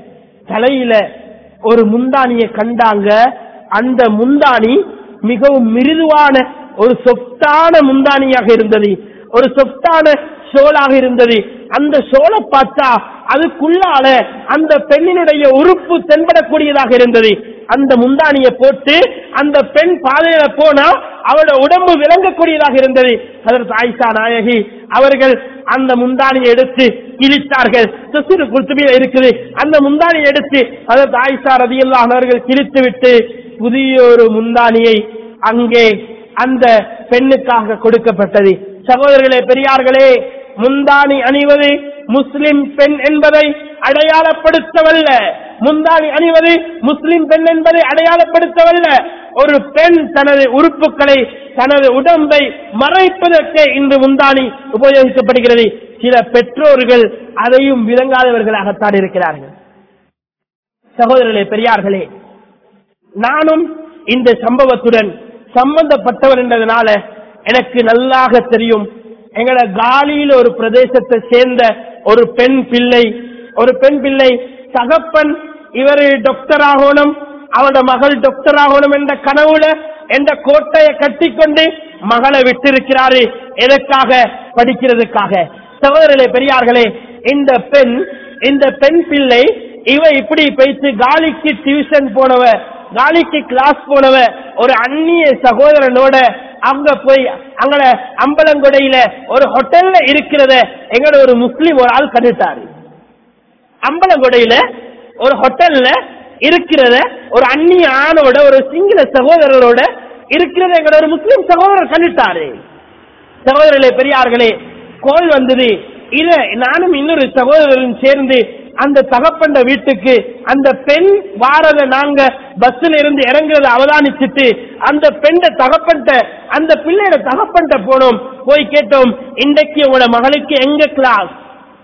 தலையில ஒரு முந்தானியை கண்டாங்க அந்த முந்தானி மிகவும் மிருதுவான ஒரு சொத்தான முந்தானியாக இருந்தது ஒரு சொத்தான சோலாக இருந்தது அந்த சோலை பார்த்தா அதுக்குள்ளால அந்த பெண்ணினுடைய உறுப்பு தென்படக்கூடியதாக இருந்தது அந்த முந்தானியை போட்டு அந்த பெண் பாதையில போனா அவளோட உடம்பு விளங்கக்கூடியதாக இருந்தது அதற்கு ஆயிஷா நாயகி அவர்கள் அந்த முந்தானியை எடுத்து கிழித்தார்கள் சுசிறு குத்துபியில் இருக்குது அந்த முந்தானியை எடுத்து அதற்கு ஆயிஷா ரதியல்லாஹ் அவர்கள் கிழித்து விட்டு புதிய ஒரு முந்தானியை அங்கே அந்த பெண்ணுக்காக கொடுக்கப்பட்டது சகோதரர்களே பெரியார்களே முந்தானி அணிவது முஸ்லிம் பெண் என்பதை அடையாளப்படுத்தவல்ல முந்தானி அணிவது முஸ்லிம் பெண் என்பதை அடையாளப்படுத்தவல்ல ஒரு பெண் தனது உறுப்புகளை தனது உடம்பை மறைப்பதற்கே இன்று முந்தானி உபயோகிக்கப்படுகிறது சில பெற்றோர்கள் அதையும் விளங்காதவர்களாகத்தான் இருக்கிறார்கள் சகோதரர்களே பெரியார்களே நானும் இந்த சம்பவத்துடன் சம்பந்தப்பட்டவர் என்றதுனால எனக்கு நல்லாக தெரியும் எங்கட காலியில ஒரு பிரதேசத்தை சேர்ந்த ஒரு பெண் பிள்ளை ஒரு பெண் பிள்ளை தகப்பன் இவரு டாக்டர் ஆகணும் அவனோட மகள் டாக்டர் ஆகணும் என்ற கனவுல என்ற கோட்டையை கட்டிக்கொண்டு மகளை விட்டிருக்கிறாரு எதற்காக படிக்கிறதுக்காக சகோதரர்களே பெரியார்களே இந்த பெண் இந்த பெண் பிள்ளை இவ இப்படி பேசி காலிக்கு டியூஷன் போனவ காலிக்கு கிளாஸ் போனவ ஒரு அந்நிய சகோதரனோட அங்க போய் அங்கட அம்பலங்குடையில ஒரு ஹோட்டல்ல இருக்கிறத எங்கட ஒரு முஸ்லீம் ஒரு ஆள் கண்டுட்டாரு அம்பலங்குடையில ஒரு ஹோட்டல்ல இருக்கிறத ஒரு அந்நிய ஆணோட ஒரு சிங்கள சகோதரரோட இருக்கிறத எங்கட ஒரு முஸ்லீம் சகோதரர் கண்டுட்டாரு சகோதரர்களே பெரியார்களே கோல் வந்தது இத நானும் இன்னொரு சகோதரரும் சேர்ந்து அந்த தகப்பண்ட வீட்டுக்கு அந்த பெண் வாரத நாங்க பஸ்ல இருந்து இறங்குறத அவதானிச்சுட்டு அந்த பெண்ண தகப்பன்ட்ட அந்த பிள்ளையோட தகப்பன்ட்ட போனோம் போய் கேட்டோம் இன்றைக்கு உங்களோட மகளுக்கு எங்க கிளாஸ்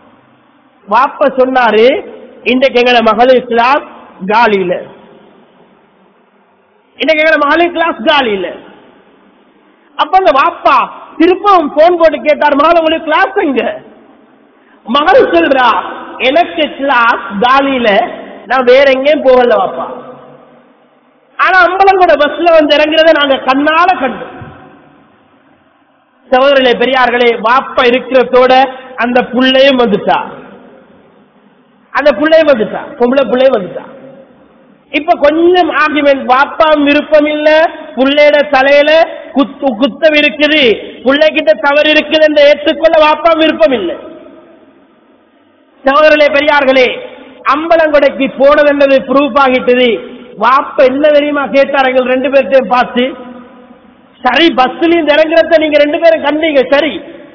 வாப்ப சொன்னாரு இன்றைக்கு எங்களோட மகளுக்கு கிளாஸ் காலியில இன்னைக்கு எங்களோட மகளிர் கிளாஸ் காலியில அப்ப அந்த வாப்பா திருப்பவும் போன் போட்டு கேட்டார் மகள் உங்களுக்கு கிளாஸ் எங்க மகள் சொல்றா எனக்கு கிளாஸ் காலியில நான் வேற எங்கேயும் போகல வாப்பா ஆனா அம்பலங்கோட பஸ்ல வந்து இறங்குறத நாங்க கண்ணால கண்டோம் சகோதரர்களே பெரியார்களே வாப்பா இருக்கிறதோட அந்த புள்ளையும் வந்துட்டா அந்த புள்ளையும் வந்துட்டா பொம்பளை புள்ளையும் வந்துட்டா இப்ப கொஞ்சம் ஆர்குமெண்ட் வாப்பாம் விருப்பம் இல்ல புள்ளையோட தலையில குத்து குத்தம் இருக்குது பிள்ளைகிட்ட தவறு இருக்குது என்று ஏற்றுக்கொள்ள வாப்பாம் விருப்பம் இல்லை சகோதரர்களே பெரியார்களே அம்பலங்கொடைக்கு போனது என்னது ப்ரூஃப் ஆகிட்டது வாப்ப என்ன தெரியுமா கேட்டார் எங்கள் ரெண்டு பேர்த்தையும் பார்த்து சரி பஸ்லயும் இறங்குறத நீங்க ரெண்டு பேரும் கண்டீங்க சரி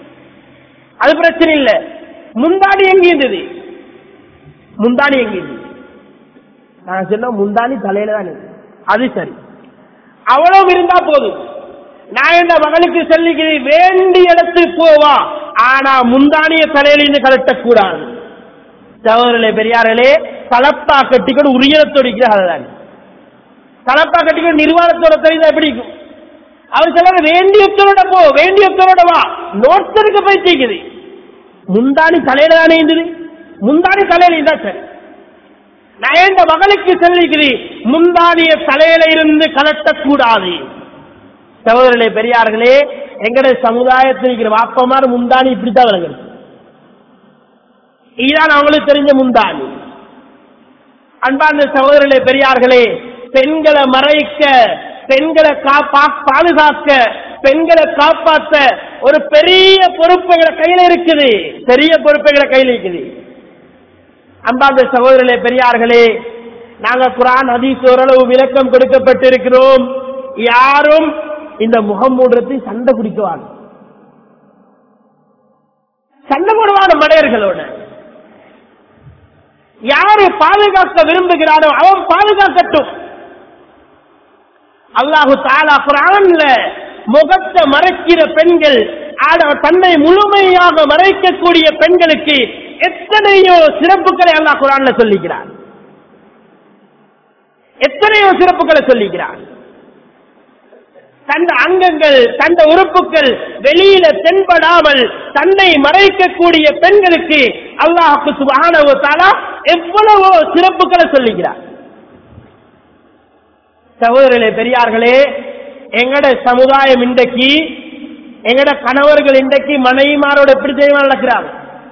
அது பிரச்சனை இல்ல முந்தாடி எங்க இருந்தது முந்தாடி எங்க இருந்தது நான் சொன்ன முந்தாணி தலையில தான் இருக்கு. அது சரி அவ்வளவு இருந்தா போதும் நான் இந்த மகளுக்கு சொல்லிக்கிறேன் வேண்டிய இடத்துக்கு போவா ஆனா முந்தானிய தலையிலிருந்து கலட்டக்கூடாது சகோதரர்களே பெரியார்களே தலப்பா கட்டிக்கொண்டு உரியத்தோடிக்கிறார் தான் தலப்பா கட்டிக்கொண்டு நிர்வாணத்தோட தெரிந்தா எப்படி இருக்கும் அவர் சொல்ற வேண்டியத்தோட போ வேண்டியத்தோட வா நோட்ஸருக்கு போய் செய்யுது முந்தாணி தலையில தானே இருந்தது முந்தாணி தலையில இருந்தா சரி நான் இந்த மகளுக்கு சொல்லிக்கிறேன் முந்தானிய தலையில இருந்து கலட்டக்கூடாது சகோதரர்களே பெரியார்களே எங்கட சமுதாயத்தில் இருக்கிற வாப்பமார் முந்தானி இப்படித்தான் விளங்குறது இதுதான் அவங்களுக்கு தெரிஞ்ச முந்தானி அன்பார்ந்த சகோதரர்களே பெரியார்களே பெண்களை மறைக்க பெண்களை காப்பா பாதுகாக்க பெண்களை காப்பாற்ற ஒரு பெரிய பொறுப்பு எங்களை கையில இருக்குது பெரிய பொறுப்பு எங்களை கையில இருக்குது அன்பார்ந்த சகோதரர்களே பெரியார்களே நாங்க குரான் ஹதீஸ் ஓரளவு விளக்கம் கொடுக்கப்பட்டிருக்கிறோம் யாரும் இந்த முகம் மூடுறதை சண்டை பிடிக்குவாங்க சண்டை போடுவான மடையர்களோட யாரு பாதுகாக்க விரும்புகிறாரோ அவன் பாதுகாக்கட்டும் அல்லாஹு தாலா குரான்ல முகத்தை மறைக்கிற பெண்கள் ஆட தன்னை முழுமையாக மறைக்கக்கூடிய பெண்களுக்கு எத்தனையோ சிறப்புகளை அல்லாஹ் குரான்ல சொல்லிக்கிறார் எத்தனையோ சிறப்புகளை சொல்லிக்கிறார் தந்த அங்கங்கள் தந்த உறுப்புகள் வெளியில தென்படாமல் தன்னை மறைக்கக்கூடிய பெண்களுக்கு அல்லாஹுக்கு சுபஹானஹு தஆலா எவ்வளவோ சிறப்புகளை சொல்லுகிறார் சகோதரர்களே பெரியார்களே எங்கட சமுதாயம் இன்றைக்கு எங்கட கணவர்கள் இன்றைக்கு மனைவிமாரோட எப்படி தெரியுமா நடக்கிறாங்க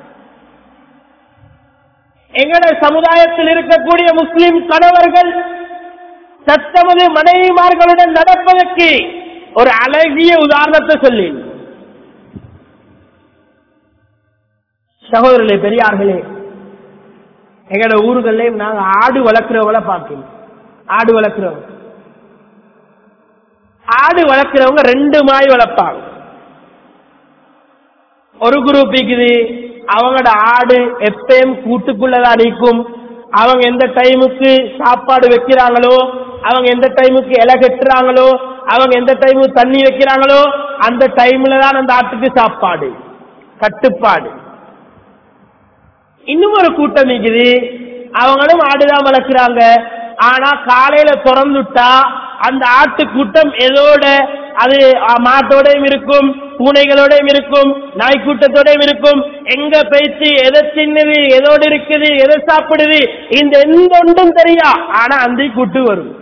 எங்கட சமுதாயத்தில் இருக்கக்கூடிய முஸ்லிம் கணவர்கள் தத்தமது மனைவிமார்களுடன் நடப்பதற்கு ஒரு அழகிய உதாரணத்தை சொல்லி சகோதரர்களே பெரியார்களே எங்களோட ஊர்கள்லயும் நாங்க ஆடு வளர்க்கிறவங்கள பார்க்கணும் ஆடு வளர்க்கிறவங்க ஆடு வளர்க்கிறவங்க ரெண்டு மாய் வளர்ப்பாங்க ஒரு குரூப் இருக்குது அவங்களோட ஆடு எப்பயும் கூட்டுக்குள்ளதான் நிற்கும் அவங்க எந்த டைமுக்கு சாப்பாடு வைக்கிறாங்களோ அவங்க எந்த டைமுக்கு இலை கட்டுறாங்களோ அவங்க எந்த டைமுக்கு தண்ணி வைக்கிறாங்களோ அந்த டைம்ல தான் அந்த ஆட்டுக்கு சாப்பாடு கட்டுப்பாடு இன்னும் ஒரு கூட்டம் இருக்குது அவங்களும் ஆடுதான் வளர்க்கிறாங்க ஆனா காலையில திறந்துட்டா அந்த ஆட்டு கூட்டம் எதோட அது அஹ், மாட்டோடையும் இருக்கும் பூனைகளோடையும் இருக்கும் நாய்க்கூட்டத்தோடையும் இருக்கும் எங்க பேச்சு எதை தின்னுது எதோடு இருக்குது எதை சாப்பிடுது இந்த எந்த ஒன்றும் தெரியா ஆனா அந்த கூட்டு வரும்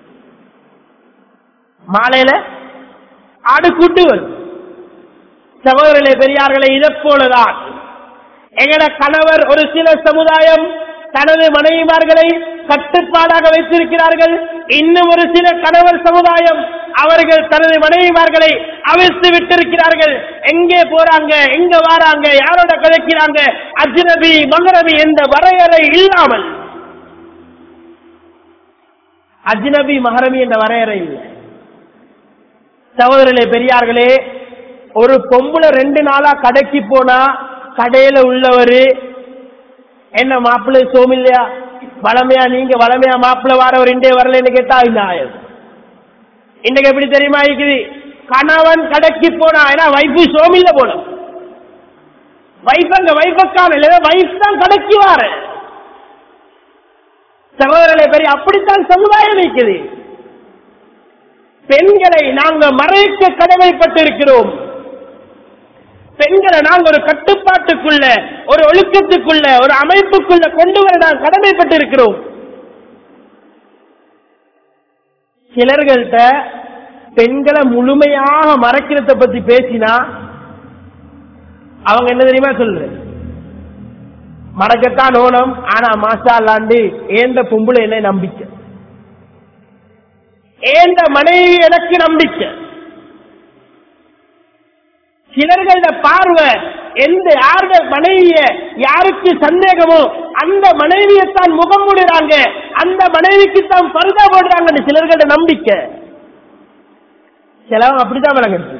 மாலையில ஆடு கூட்டு வரும் சகோதரர்களே பெரியார்களே இதை போலதான் எங்கட கணவர் ஒரு சில சமுதாயம் தனது மனைவிமார்களை கட்டுப்பாடாக வைத்திருக்கிறார்கள் இன்னும் ஒரு சில கணவர் சமுதாயம் அவர்கள் தனது மனைவிமார்களை அவிழ்த்து விட்டிருக்கிறார்கள் எங்கே போறாங்க எங்க வாராங்க யாரோட கதைக்கிறாங்க அஜ்னபி மகரபி என்ற வரையறை இல்லாமல் அஜ்னபி மகரபி என்ற வரையறை இல்லை சகோதரர்களே பெரியார்களே ஒரு பொம்புல ரெண்டு நாளா கடைக்கு போனா கடையில உள்ளவரு என்ன மாப்பிள்ளை சோமில்லையா வளமையா நீங்க வளமையா மாப்பிள்ளை வாரவர் இண்டே வரலன்னு கேட்டா இந்த ஆயம் இன்னைக்கு எப்படி தெரியுமா இருக்குது கணவன் கடைக்கு போனா ஏன்னா வைஃபு சோமில்ல போன வைஃப் அங்க வைஃபக்கான இல்ல வைஃப் தான் கடைக்கு வார சகோதரர்களே பெரிய அப்படித்தான் சமுதாயம் இருக்குது பெண்களை நாங்க மறைக்க கடமைப்பட்டிருக்கிறோம் பெண்களை நாங்க ஒரு கட்டுப்பாட்டுக்குள்ள ஒரு ஒழுக்கத்துக்குள்ள ஒரு அமைப்புக்குள்ள கொண்டு வர நாம் கடமைப்பட்டிருக்கிறோம் சிலர்கள்ட்ட பெண்களை முழுமையாக மறைக்கிறத பத்தி பேசினா அவங்க என்ன தெரியுமா சொல்ற மறக்கத்தான் ஓணம் ஆனா மாசா அல்லாண்டு ஏந்த பொம்புல என்ன நம்பிக்கை ஏந்த மனைவி எனக்கு நம்பிக்கை சிலர்கள பார்வை எந்த யாருட மனைவிய யாருக்கு சந்தேகமோ அந்த மனைவியத்தான் முகம் மூடுறாங்க அந்த மனைவிக்கு தான் பருதா போடுறாங்கன்னு சிலர்களோட நம்பிக்கை சிலவங்க அப்படித்தான் விளங்குது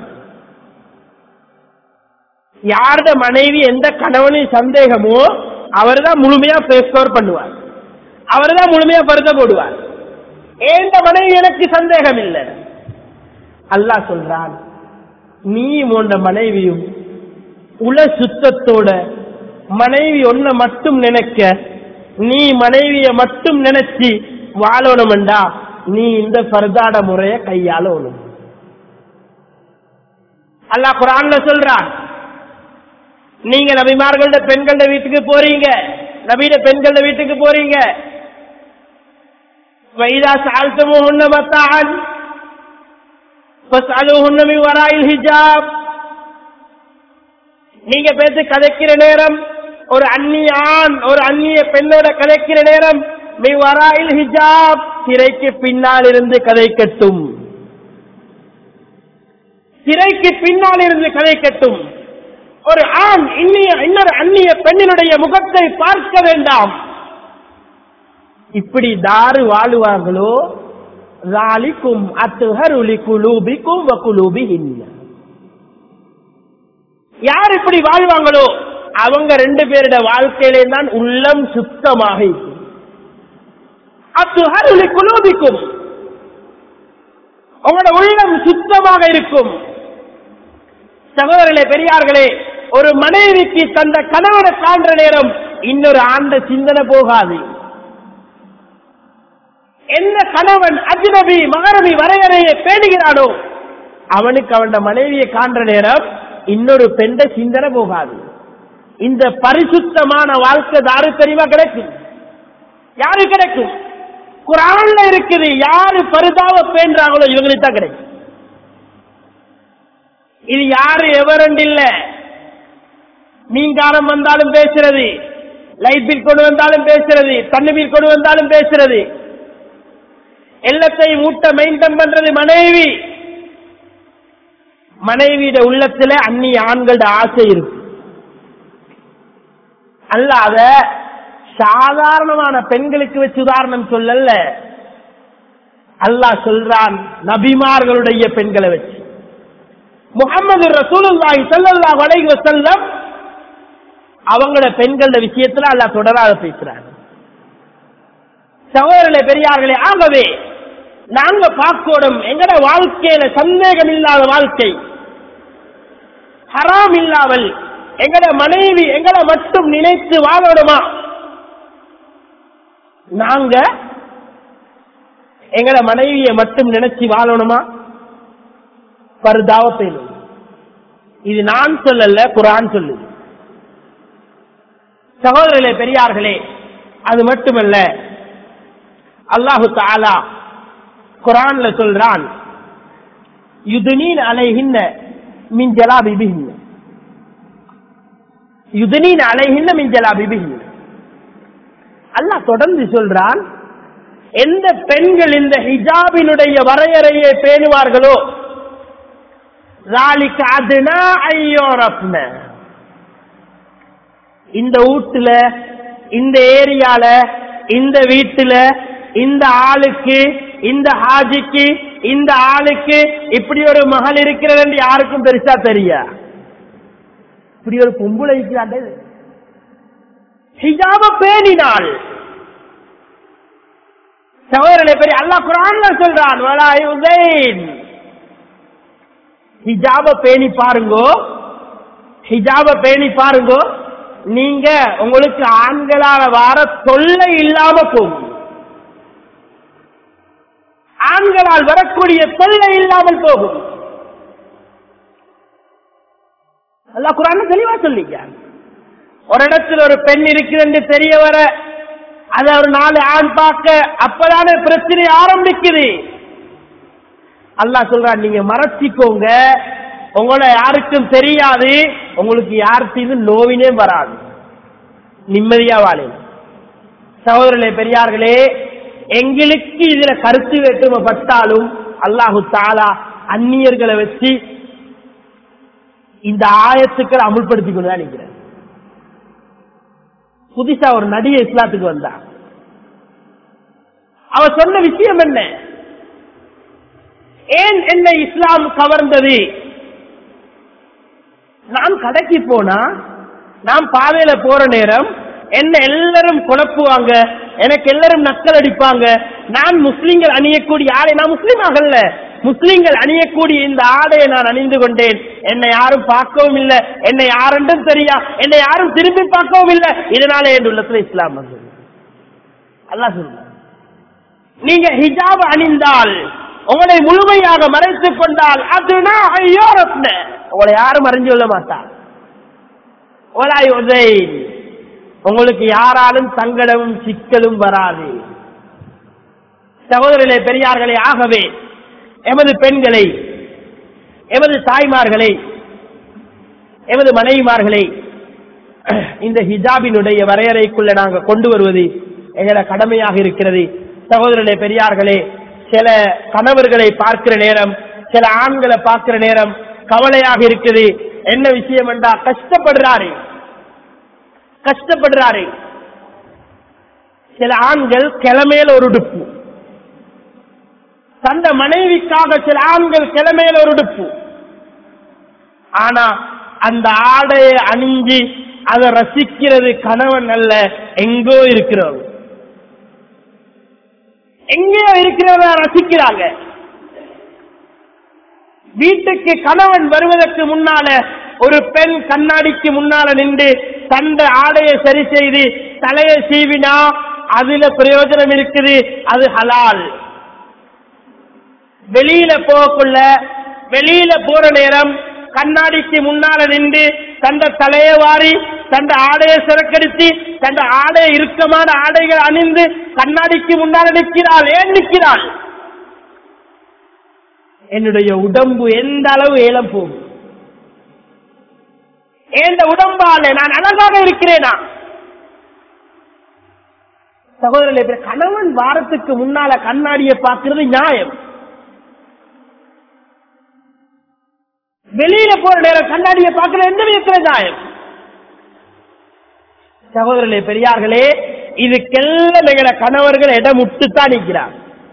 யாருட மனைவி எந்த கணவனின் சந்தேகமோ அவர் தான் முழுமையா பேஸ் கவர் பண்ணுவார் அவர் தான் முழுமையா பருத போடுவார் ஏந்த மனைவி எனக்கு சந்தேகம் இல்லை அல்லாஹ் சொல்றான் நீ உன்ன மனைவியும் உல சுத்தத்தோட மனைவி ஒன்ன மட்டும் நினைக்க நீ மனைவிய மட்டும் நினைச்சு வாழணும்டா நீ இந்த பரதாட முறைய கையாளணும் அல்லாஹ் குரான்ல சொல்றான் நீங்க நபிமார்களோட பெண்களோட வீட்டுக்கு போறீங்க நபியோட பெண்களோட வீட்டுக்கு போறீங்க வைதா சால்த்தமும் மத்தான் فاسألوهن من وراء الحجاب நீங்க பேசி கதைக்கிற நேரம் ஒரு அந்நிய ஆண் ஒரு அந்நிய பெண்ணோட கதைக்கிற நேரம் மீ வராயில் ஹிஜாப் திரைக்கு பின்னால் இருந்து கதைக்கட்டும் திரைக்கு பின்னால் இருந்து கதைக்கட்டும் ஒரு ஆண் இன்னிய இன்னொரு அந்நிய பெண்ணினுடைய முகத்தை பார்க்க வேண்டாம் இப்படி தாறு வாழுவார்களோ ذَلِكُمْ أَطْهَرُ لِقُلُوبِكُمْ وَقُلُوبِهِنَّ யார் இப்படி வாழ்வாங்களோ அவங்க ரெண்டு பேருட வாழ்க்கையிலே தான் உள்ளம் சுத்தமாக இருக்கும் அத்துஹரு லிகுலூபிக்கும் உங்களோட உள்ளம் சுத்தமாக இருக்கும் சகோதரர்களே பெரியார்களே ஒரு மனைவிக்கு தந்த கணவனை காண்ற நேரம் இன்னொரு ஆண்ட சிந்தனை போகாது எந்த கணவன் அஜ்னபி மகரபி வரையறையை பேணுகிறானோ அவனுக்கு அவன் மனைவியை காண்ற நேரம் இன்னொரு பெண்ட சிந்தனை போகாது இந்த பரிசுத்தமான வாழ்க்கை யாரு தெரியுமா கிடைக்கும் யாரு கிடைக்கும் குரான்ல இருக்குது யாரு பரிதாவ பேன்றாங்களோ இவங்களுக்கு தான் கிடைக்கும் இது யாரு எவரண்ட் இல்ல மீன்காரம் வந்தாலும் பேசுறது லைட் பில் கொண்டு வந்தாலும் பேசுறது தண்ணி பில் கொண்டு வந்தாலும் பேசுறது எல்லாத்தையும் மூட்டை மெயின்டைன் பண்றது மனைவி மனைவியிட உள்ளத்துல அந்நிய ஆண்களோட ஆசை இருக்கு அல்லாத சாதாரணமான பெண்களுக்கு வச்சு உதாரணம் சொல்லல அல்லாஹ் சொல்றான் நபிமார்களுடைய பெண்களை வச்சு முகமது ரசூலுல்லாஹி ஸல்லல்லாஹு அலைஹி வஸல்லம் அவங்களோட பெண்களோட விஷயத்துல அல்லாஹ் தொடராக பேசுறாங்க சகோதரர்களே பெரியார்களே ஆகவே நாங்க பார்க்கணும் எங்கட வாழ்க்கையில சந்தேகம் இல்லாத வாழ்க்கை ஹராம் இல்லாமல் எங்கட மனைவி எங்களை மட்டும் நினைத்து வாழணுமா நாங்க எங்கட மனைவியை மட்டும் நினைச்சு வாழணுமா பருதாவ பேணும் இது நான் சொல்லல குரான் சொல்லுது சகோதரர்களே பெரியார்களே அது மட்டுமல்ல அல்லாஹு தாலா குரான்ல சொல்றான் யுதுனீன் அலைஹின்ன மின் ஜலாபிபிஹின்ன யுதுனீன் அலைஹின்ன மின் ஜலாபிபிஹின்ன அல்லாஹ் தொடர்ந்து சொல்றான் எந்த பெண்கள் இந்த ஹிஜாபினுடைய வரையறையை பேணுவார்களோ ذَلِكَ أَدْنَىٰ أَن يُعْرَفْنَ. இந்த வீட்டுல இந்த ஏரியால இந்த வீட்டுல இந்த ஆளுக்கு இந்த ஹாஜிக்கு இந்த ஆளுக்கு இப்படி ஒரு மகள் இருக்கிறது என்று யாருக்கும் பெருசா தெரியா இப்படி ஒரு பொம்பளை இருக்கிறாண்டே ஹிஜாப பேணினாள் சகோதரனை பெரிய அல்லாஹ் குரான்ல சொல்றான் வலா யுதைன் ஹிஜாப பேணி பாருங்கோ ஹிஜாப பேணி பாருங்கோ நீங்க உங்களுக்கு ஆண்களால வார தொல்லை இல்லாம போகும் ஆண்களால் வரக்கூடிய தொல்லை இல்லாமல் போகும் அல்லாஹ் குரான் தெளிவா சொல்லிக்க ஒரு இடத்துல ஒரு பெண் இருக்குது என்று தெரிய வர அத ஒரு நாலு ஆண் பார்க்க அப்பதானே பிரச்சனை ஆரம்பிக்குது அல்லாஹ் சொல்றான் நீங்க மறைச்சிக்கோங்க உங்களை யாருக்கும் தெரியாது உங்களுக்கு யாருக்கும் நோவினே வராது நிம்மதியா வாழ சகோதரர்களே பெரியார்களே எங்களுக்கு இதுல கருத்து வேற்றுமைப்பட்டாலும் அல்லாஹு தாலா அந்நியர்களை வச்சு இந்த ஆயத்துக்களை அமுல்படுத்திக் கொண்டுதான் நிற்கிறேன் புதுசா ஒரு நடிகை இஸ்லாத்துக்கு வந்தா அவ சொன்ன விஷயம் என்ன ஏன் என்னை இஸ்லாம் கவர்ந்தது நான் கடைக்கு போனா நான் பாதையில போற நேரம் என்ன எல்லாரும் குழப்புவாங்க எனக்கு எல்லாரும் நக்கல் அடிப்பாங்க நான் முஸ்லிம்கள் அணியக்கூடிய ஆடை நான் முஸ்லீம் ஆகல முஸ்லிம்கள் அணியக்கூடிய இந்த ஆடையை நான் அணிந்து கொண்டேன் என்னை யாரும் பார்க்கவும் இல்லை என்னை யாரென்றும் தெரியா என்னை யாரும் திரும்பி பார்க்கவும் இல்லை இதனால என் உள்ளத்துல இஸ்லாம் வந்தது அல்லாஹ் சொல்லுங்க நீங்க ஹிஜாப் அணிந்தால் உங்களை முழுமையாக மறைத்துக் கொண்டால் அதுனா ஐயோ ரத்ன உங்களை யாரும் அறிஞ்சு கொள்ள மாட்டார் ஒலாய் உதைன். உங்களுக்கு யாராலும் சங்கடமும் சிக்கலும் வராது சகோதரர்களே பெரியார்களே ஆகவே எமது பெண்களை எமது தாய்மார்களை எமது மனைவிமார்களை இந்த ஹிஜாபினுடைய வரையறைக்குள்ள நாங்கள் கொண்டு வருவது எங்களோட கடமையாக இருக்கிறது சகோதரர்களே பெரியார்களே சில கணவர்களை பார்க்கிற நேரம் சில ஆண்களை பார்க்கிற நேரம் கவலையாக இருக்குது என்ன விஷயம் என்றா கஷ்டப்படுறாரு கஷ்டப்படுறாரு சில ஆண்கள் கிழமையில ஒரு உடுப்பு தந்த மனைவிக்காக சில ஆண்கள் கிழமையில ஒரு உடுப்பு ஆனா அந்த ஆடையை அணிஞ்சு அதை ரசிக்கிறது கணவன் அல்ல எங்கோ இருக்கிறவர் எங்கேயோ இருக்கிறத ரசிக்கிறாங்க வீட்டுக்கு கணவன் வருவதற்கு முன்னால ஒரு பெண் கண்ணாடிக்கு முன்னால நின்று தந்த ஆடையை சரி செய்து தலையை சீவினா அதுல பிரயோஜனம் இருக்குது அது ஹலால் வெளியில போகக்குள்ள வெளியில போற நேரம் கண்ணாடிக்கு முன்னால நின்று தந்த தலையை வாரி தந்த ஆடையை சிறக்கடித்து தந்த ஆடை இறுக்கமான ஆடைகள் அணிந்து கண்ணாடிக்கு முன்னால நிற்கிறாள் ஏன் நிற்கிறாள் என்னுடைய உடம்பு எந்த அளவு ஏலம் போகும் எந்த உடம்பால நான் அழகாக இருக்கிறேனா சகோதரர்களே கணவன் வாரத்துக்கு முன்னால கண்ணாடியை பார்க்கிறது நியாயம் வெளியில போற நேரம் கண்ணாடியை பார்க்கிறது எந்த விதத்துல நியாயம் சகோதரர்களே பெரியார்களே இதுக்கெல்லாம் எங்கட கணவர்கள் இடம் விட்டுத்தான் நிற்கிறார்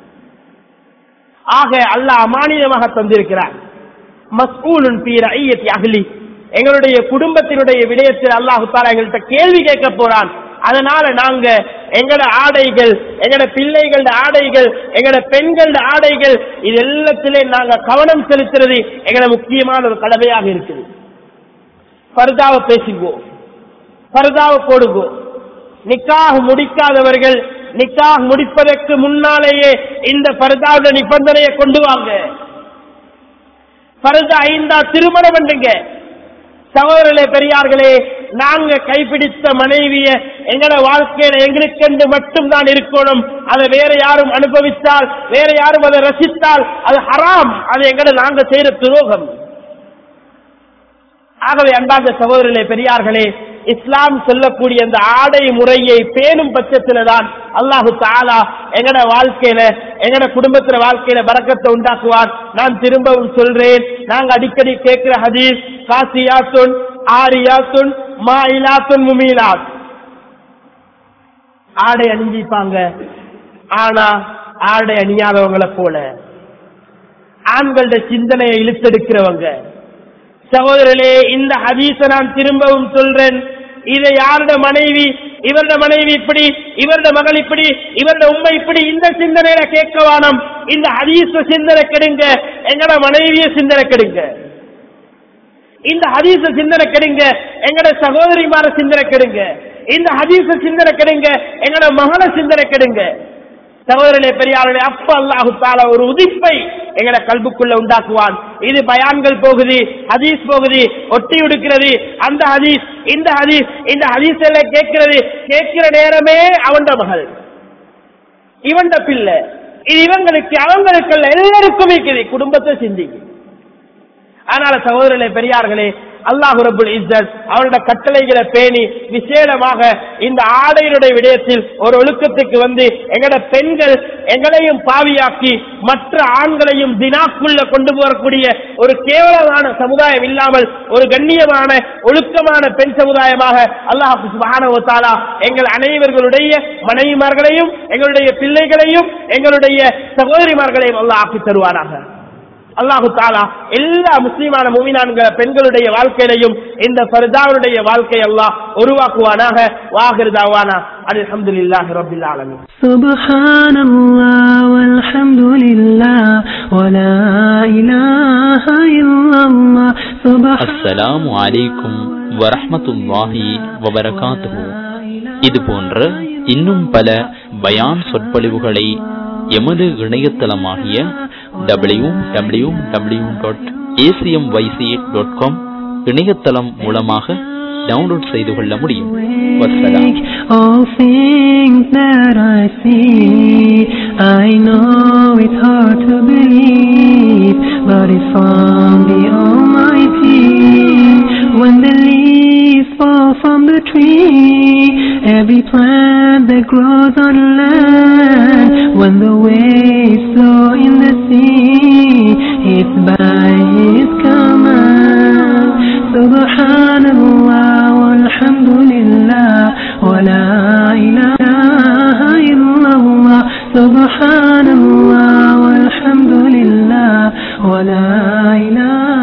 ஆக அல்லாஹ் அமானிதமாக தந்திருக்கிறார் மஸ்கூலுன் பீர ஐயத்தி அகலி எங்களுடைய குடும்பத்தினுடைய விடயத்தில் அல்லாஹு தாலா எங்கள்கிட்ட கேள்வி கேட்க போறான் அதனால நாங்க எங்கட ஆடைகள் எங்கட பிள்ளைகளோட ஆடைகள் எங்கட பெண்களோட ஆடைகள் இது எல்லாத்திலே நாங்க கவனம் செலுத்துறது எங்கட முக்கியமான ஒரு கடமையாக இருக்குது பருதாவை பேசுங்கோ பருதாவை போடுங்கோ நிக்காக முடிக்காதவர்கள் நிக்காக முடிப்பதற்கு முன்னாலேயே இந்த பருதாவுடைய நிபந்தனையை கொண்டு வாங்க பருதா ஐந்தா திருமணம் பண்ணுங்க சகோதரர்களே பெரியார்களே நாங்க கைப்பிடித்த மனைவிய எங்கட வாழ்க்கையில எங்களுக்கென்று மட்டும்தான் இருக்கணும் அதை வேற யாரும் அனுபவித்தால் வேற யாரும் அதை ரசித்தால் அது ஹராம் அது எங்கட நாங்க செய்யற துரோகம் ஆகவே அன்பார்ந்த சகோதரர்களே பெரியார்களே இஸ்லாம் சொல்லக்கூடிய அந்த ஆடை முறையை பேணும் பட்சத்துல தான் அல்லாஹு தாலா எங்கட வாழ்க்கையில எங்கட குடும்பத்துல வாழ்க்கையில பறக்கத்தை உண்டாக்குவான் நான் திரும்பவும் சொல்றேன் நாங்க அடிக்கடி கேட்கிற ஹதீஸ் காசியாத்துன் ஆரியாத்துன் மாயிலாத்துன் முமீலாத் ஆடை அணிஞ்சிப்பாங்க ஆனா ஆடை அணியாதவங்களை போல ஆண்களோட சிந்தனையை இழுத்தெடுக்கிறவங்க சகோதரர்களே இந்த ஹதீஸ நான் திரும்பவும் சொல்றேன் இதை யாரோட மனைவி இவரோட மனைவி இப்படி இவரோட மகள் இப்படி இவரோட உண்மை இப்படி இந்த சிந்தனையில கேட்க வானம் இந்த ஹதீஸ சிந்தனை கெடுங்க எங்கட மனைவிய சிந்தனை கெடுங்க இந்த ஹதீஸ சிந்தனை கெடுங்க எங்கட சகோதரிமார சிந்தனை கெடுங்க இந்த ஹதீஸ சிந்தனை கெடுங்க எங்கட மகள சிந்தனை கெடுங்க சகோதரனே பெரியார்களே அப்ப அல்லாஹு தாலா ஒரு உதிப்பை எங்கட கல்புக்குள்ள உண்டாக்குவான் இது பயான்கள் போகுது ஹதீஸ் போகுது ஒட்டி உடுக்கிறது அந்த ஹதீஸ் இந்த ஹதீஸ் இந்த ஹதீஸ் எல்லாம் கேட்கிறது கேட்கிற நேரமே அவன் மகள் இவன் பிள்ளை இது இவங்களுக்கு அவங்களுக்கு அல்ல, எல்லாருக்கும் இருக்குது குடும்பத்தை சிந்திக்கு அதனால சகோதரர்களே பெரியார்களே அல்லாஹ் ரபுல் இஸ்ஸத் அவருடைய கட்டளைகளை பேணி விசேடமாக இந்த ஆடையினுடைய விடயத்தில் ஒரு ஒழுக்கத்துக்கு வந்து எங்கட பெண்கள் எங்களையும் பாவியாக்கி மற்ற ஆண்களையும் தினாக்குள்ள கொண்டு போகக்கூடிய ஒரு கேவலமான சமுதாயம் இல்லாமல் ஒரு கண்ணியமான ஒழுக்கமான பெண் சமுதாயமாக அல்லாஹ் சுப்ஹானஹு வ தஆலா எங்கள் அனைவர்களுடைய மனைவிமார்களையும் எங்களுடைய பிள்ளைகளையும் எங்களுடைய சகோதரிமார்களையும் அல்லாஹ் ஆக்கி தருவாராக அல்லாஹு தாலா எல்லா முஸ்லிமான மூமினான்க பெண்களுடைய வாழ்க்கையிலையும் இந்த பரிதாவுடைய வாழ்க்கை அல்லாஹ் உருவாக்குவானாக வாகிருதாவானா அல்ஹம்துலில்லாஹி ரப்பில் ஆலமீன் سبحان الله والحمد لله ولا إله إلا الله سبحان அஸ்ஸலாமு அலைக்கும் வரஹ்மத்துல்லாஹி வபரகாத்துஹு இது போன்ற இன்னும் பல பயான் சொற்பொழிவுகளை எமது இணையதளமாகிய W W W dot ACM YC dot com இணையதளம் மூலமாக டவுன்லோட் செய்து கொள்ள முடியும் வசலாம் All things that I see, I know it's hard to believe, but it's from the Almighty. When the leaves fall from the tree, every plant that grows on land, when the waves flow in the sea, it's by His command. Subhanallah walhamdulillah wa la ilaha illallah. Subhanallah walhamdulillah wa la ilaha